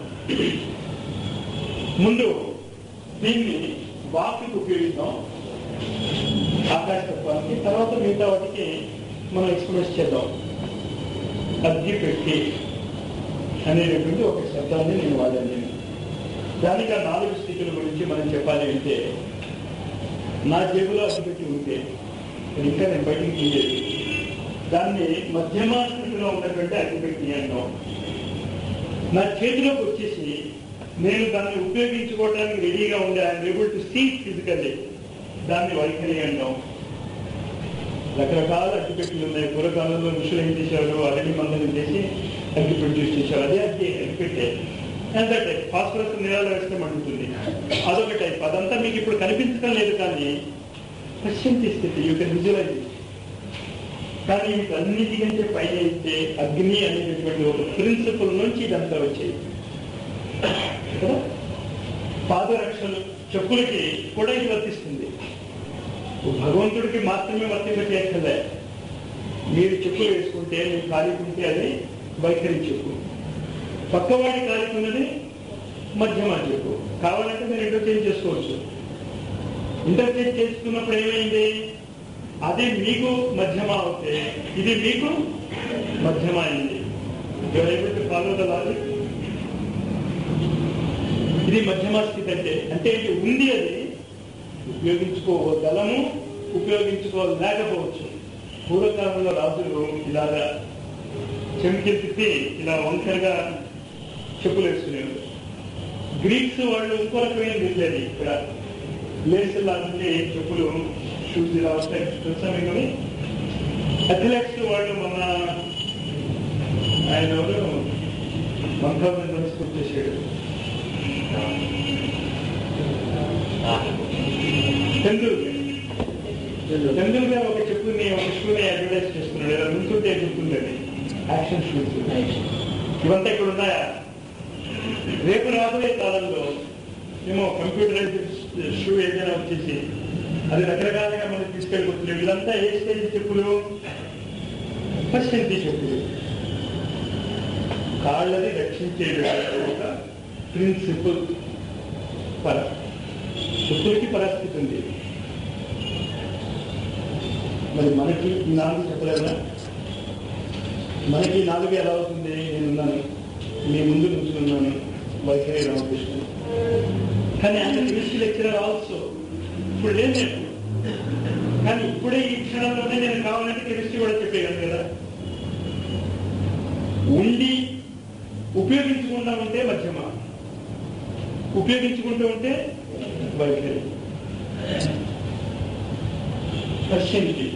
Speaker 1: ముందు దీన్ని వాక్కి ఉపయోగిద్దాం ఆకాశతత్వానికి తర్వాత మిగతా వాటికి మనం ఎక్స్ప్రెస్ చేద్దాం అగ్గి పెట్టి అనేటటువంటి ఒక శబ్దాన్ని నేను వాడాను నేను దానికి ఆ నాలుగు స్థితుల గురించి మనం చెప్పాలి అంటే నా జేబులో అగ్గిపెట్టి ఉంటే అది ఇంకా నేను బయటికి తీయలేదు దాన్ని మధ్యమ స్థితిలో ఉన్నటువంటి అగ్గిపెట్టి అంటాం నా చేతిలోకి వచ్చేసి నేను దాన్ని ఉపయోగించుకోవడానికి రెడీగా ఉండే I'm able to see physically దాన్ని వైఖరి అంటాం రకరకాల అగ్గిపెట్టెలు ఉన్నాయి పూర్వకాలంలో ఋషులు ఏం చేశారు అరటి మందనం చేసి అగ్గిపెట్టి యూజ్ చేశారు అదే అగ్గి అగ్గిపెట్టే ఎంత టైప్ ఫాస్ఫరస్ నీళ్ళలో వేస్తే మండుతుంది అదొక టైప్ అదంతా మీకు ఇప్పుడు కనిపించడం లేదు కానీ పశ్చింతి స్థితి యూ కెన్ విజువలైజ్ కానీ వీటన్నిటికంటే పైన అయితే అగ్ని అనేటటువంటి ఒక ప్రిన్సిపల్ నుంచి ఇదంతా వచ్చేది కదా పాదరక్షలు చెప్పులకి కూడా ఇది వర్తిస్తుంది భగవంతుడికి మాత్రమే వర్తింప చేయక్కర్లే మీరు చెప్పులు వేసుకుంటే మీరు కాలికుంటే అది వైఖరి చెప్పు పక్కవాడి కాలికున్నది మధ్యమ చెప్పు కావాలంటే మీరు ఇంటర్చేంజ్ చేసుకోవచ్చు ఇంటర్చేంజ్ చేసుకున్నప్పుడు ఏమైంది అది మీకు మధ్యమ అవుతే ఇది మీకు మధ్యమ అయింది ఫాలో ద లాజిక్ ఇది మధ్యమ స్థితి అంటే అంటే ఇది ఉంది అది ఉపయోగించుకోగలము ఉపయోగించుకోలేకపోవచ్చు పూర్వకాలంలో రాజులు ఇలాగా చెంకిలు తిప్పి ఇలా వంకరగా చెప్పులు వేసుకునేవారు గ్రీక్స్ వాళ్ళు ఇంకో రకమైన వెళ్ళేది ఇక్కడ లేస్ లాంటి చెప్పులు షూస్ ఇలా వస్తాయి తెలుసా మీకు అథ్లెట్స్ వాళ్ళు మన ఆయన ఎవరు మంత్రం తీసుకొచ్చేసాడు టెండూల్కర్ టెండూల్కర్ ఒక చెప్పుని ఒక షూని అడ్వర్టైజ్ చేస్తున్నాడు ఇలా నుంచుంటే చెప్తుండేది యాక్షన్ షూస్ ఇవంతా ఇక్కడ ఉన్నాయా రేపు రాబోయే కాలంలో ఏమో కంప్యూటరైజ్డ్ షూ ఏదైనా వచ్చేసి అది రకరకాలుగా మనం తీసుకెళ్ళిపోతున్నాం ఇదంతా ఏ స్టేజ్ చెప్పులు ఫస్ట్ ఎంపీ చెప్పులు కాళ్ళని రక్షించే ఒక ప్రిన్సిపల్ పర చెప్పులకి పరిస్థితి ఉంది మరి మనకి ఈ నాలుగు చెప్పలేదా మనకి ఈ నాలుగు ఎలా అవుతుంది నేనున్నాను మీ ముందు నుంచున్నాను వైఖరి రామకృష్ణ కానీ ఆయన కెమిస్ట్రీ లెక్చరర్ ఆల్సో ఇప్పుడు లేదు నేను కానీ ఇప్పుడే ఈ క్షణంలోనే నేను కావాలంటే కెమిస్ట్రీ కూడా చెప్పేయగలను కదా ఉండి ఉపయోగించుకుంటా ఉంటే మధ్యమ ఉపయోగించుకుంటూ ఉంటే వైఖరి పశ్చింది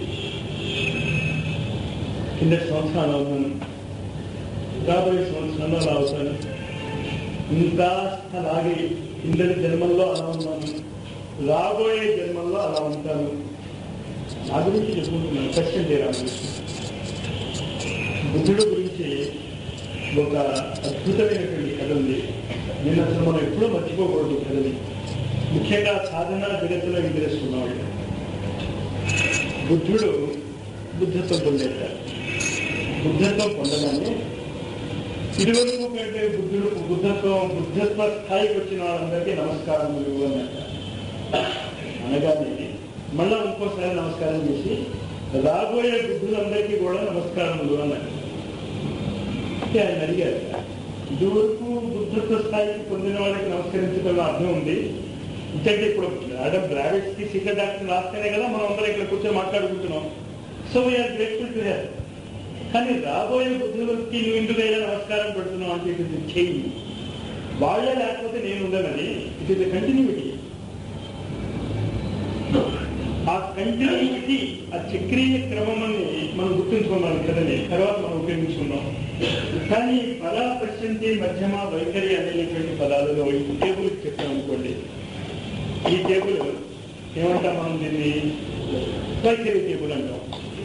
Speaker 1: కింద సంవత్సరాలు అవుతాను రాబోయే సంవత్సరంలో అలా అవుతాను ఇంకా అలాగే కిందటి జన్మల్లో అలా ఉన్నాను రాబోయే జన్మల్లో అలా ఉంటాను నా గురించి చెప్పుకుంటున్నాను క్వశ్చన్ చేయరాము బుద్ధుడు గురించి ఒక అద్భుతమైనటువంటి కథ ఉంది నేను అసలు మనం ఎప్పుడూ మర్చిపోకూడదు ఈ కథని ముఖ్యంగా సాధన జగత్తులో ఎదురేసుకున్నవాళ్ళు బుద్ధుడు బుద్ధత్వం పొందేట బుద్ధత్వం పొందగానే ఇరువైపు కంటే బుద్ధుడు బుద్ధత్వం బుద్ధత్వ స్థాయికి వచ్చిన వాళ్ళందరికీ నమస్కారములు అన్నట్ట అనగానే మళ్ళా ఇంకోసారి నమస్కారం చేసి రాబోయే బుద్ధులందరికీ కూడా నమస్కారములు అన్నట్టు అంటే ఆయన అడిగారు ఇదివరకు బుద్ధత్వ స్థాయికి పొందిన వాళ్ళకి నమస్కరించడంలో అర్థం ఉంది ఇంకంటే ఇప్పుడు మేడం బ్రావిడ్స్ కి సీక్రెట్ డాక్టర్ రాస్తేనే కదా మనం అందరం ఇక్కడ కూర్చొని మాట్లాడుకుంటున్నాం so we are grateful to have కానీ రాబోయే బుద్ధులకి నువ్వు ఎందుకైనా నమస్కారం పెడుతున్నావు అంటే ఇట్ ఇస్ చేంజ్ వాళ్ళే లేకపోతే నేను ఉండనని ఇట్ ఇస్ కంటిన్యూటీ ఆ కంటిన్యూటీ ఆ చక్రీయ క్రమమని మనం గుర్తుంచుకోవాలి కదండి తర్వాత మనం ఉపయోగించుకున్నాం కానీ పరా ప్రశాంతి మధ్యమ వైఖరి అనేటువంటి పదాలలో ఈ టేబుల్ చెప్పాం అనుకోండి ఈ టేబుల్ ఏమంటాం మనం దీన్ని వైఖరి టేబుల్ అంటాం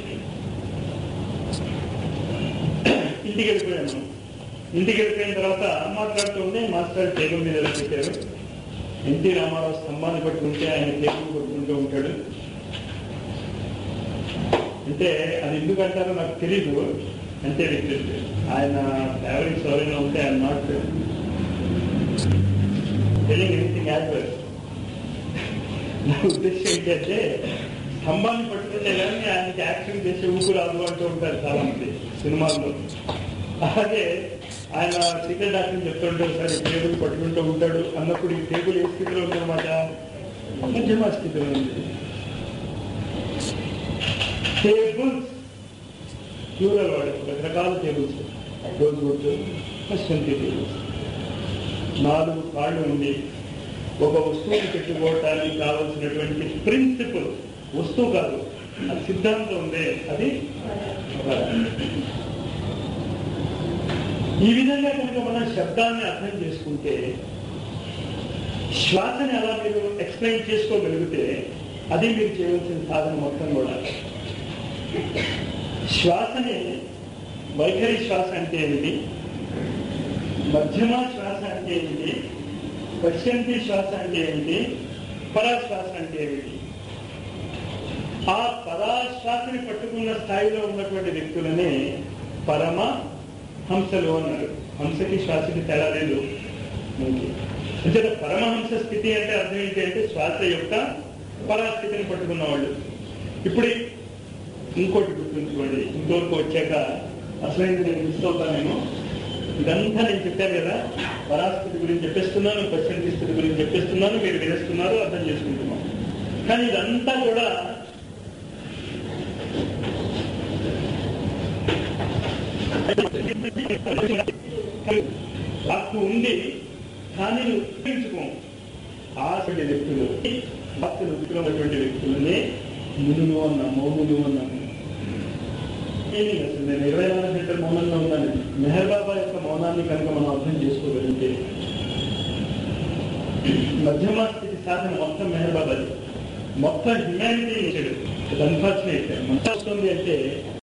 Speaker 1: ఇంటికి వెళ్ళిపోయాను ఇంటికి వెళ్ళిపోయిన తర్వాత మాట్లాడుతుంటే మాస్టర్ టేబుల్ మీద ఎలా పెట్టారు ఎన్టీ రామారావు స్తంభాన్ని పట్టుకుంటే ఆయన టేబుల్ కొట్టుకుంటూ ఉంటాడు అంటే అది ఎందుకు అంటారో నాకు తెలీదు అంటే ఆయన ఫేవరెట్స్ ఎవరైనా ఉంటే ఆయన నాట్ టెలింగ్ ఎనీథింగ్ యాక్టర్ నా ఉద్దేశం ఏంటంటే స్తంభాన్ని పట్టుకుంటే కానీ ఆయనకి యాక్షన్ చేసే ఊపు రాదు అంటూ ఉంటారు చాలా మంది సినిమాల్లో అలాగే ఆయన సీక్రెట్ డాక్టర్ చెప్తుంటాడు సార్ ఈ టేబుల్ పట్టుకుంటూ ఉంటాడు అన్నప్పుడు ఈ టేబుల్ ఏ స్థితిలో ఉందన్నమాట మధ్యమ స్థితిలో ఉంది టేబుల్స్ ప్లూరల్ వాడు రకరకాల టేబుల్స్ రోజు గుడ్ పశ్చంతి టేబుల్స్ నాలుగు కాళ్ళు ఉండి ఒక వస్తువుని పెట్టుకోవటానికి కావలసినటువంటి ప్రిన్సిపల్ వస్తువు కాదు ఆ సిద్ధాంతం ఉందే అది ఈ విధంగా కనుక మనం శబ్దాన్ని అర్థం చేసుకుంటే శ్వాసని అలా మీరు ఎక్స్ప్లెయిన్ చేసుకోగలిగితే అది మీరు చేయవలసిన సాధన మొత్తం కూడా శ్వాసని వైఖరి శ్వాస అంటే ఏమిటి మధ్యమ శ్వాస అంటే ఏమిటి పశ్చంతి శ్వాస అంటే ఏమిటి పరాశ్వాస అంటే ఏమిటి ఆ పరాశ్వాసని పట్టుకున్న స్థాయిలో ఉన్నటువంటి వ్యక్తులనే పరమ హంసలు అన్నారు హంసకి శ్వాసకి తేడా లేదు మనకి అంటే పరమహంస స్థితి అంటే అర్థం ఏంటి అంటే శ్వాస యొక్క పరాస్థితిని పట్టుకున్న వాళ్ళు ఇప్పుడు ఇంకోటి గుర్తుంచుకోండి ఇంకోటికి వచ్చాక అసలైంది నేను మిస్ అవుతానేమో ఇదంతా నేను చెప్పాను కదా పరాస్థితి గురించి చెప్పేస్తున్నాను పశ్చంతి స్థితి గురించి చెప్పేస్తున్నాను మీరు వినేస్తున్నారు అర్థం చేసుకుంటున్నాం కానీ ఇదంతా కూడా హక్కు ఉంది కానీ నువ్వు ఉపయోగించుకోం ఆసటి వ్యక్తులు భక్తులు ఉన్నటువంటి వ్యక్తులనే మునులు అన్నా మౌనులు అన్నాము ఏమీ అసలు నేను ఇరవై నాలుగు గంటల మౌనంగా ఉన్నాను మెహర్ బాబా యొక్క మౌనాన్ని కనుక మనం అర్థం చేసుకోగలిగితే మధ్యమ స్థితి సాధన మొత్తం మెహర్ బాబాది మొత్తం హ్యుమానిటీ ఇచ్చాడు అన్ఫార్చునేట్ మొత్తం వస్తుంది అంటే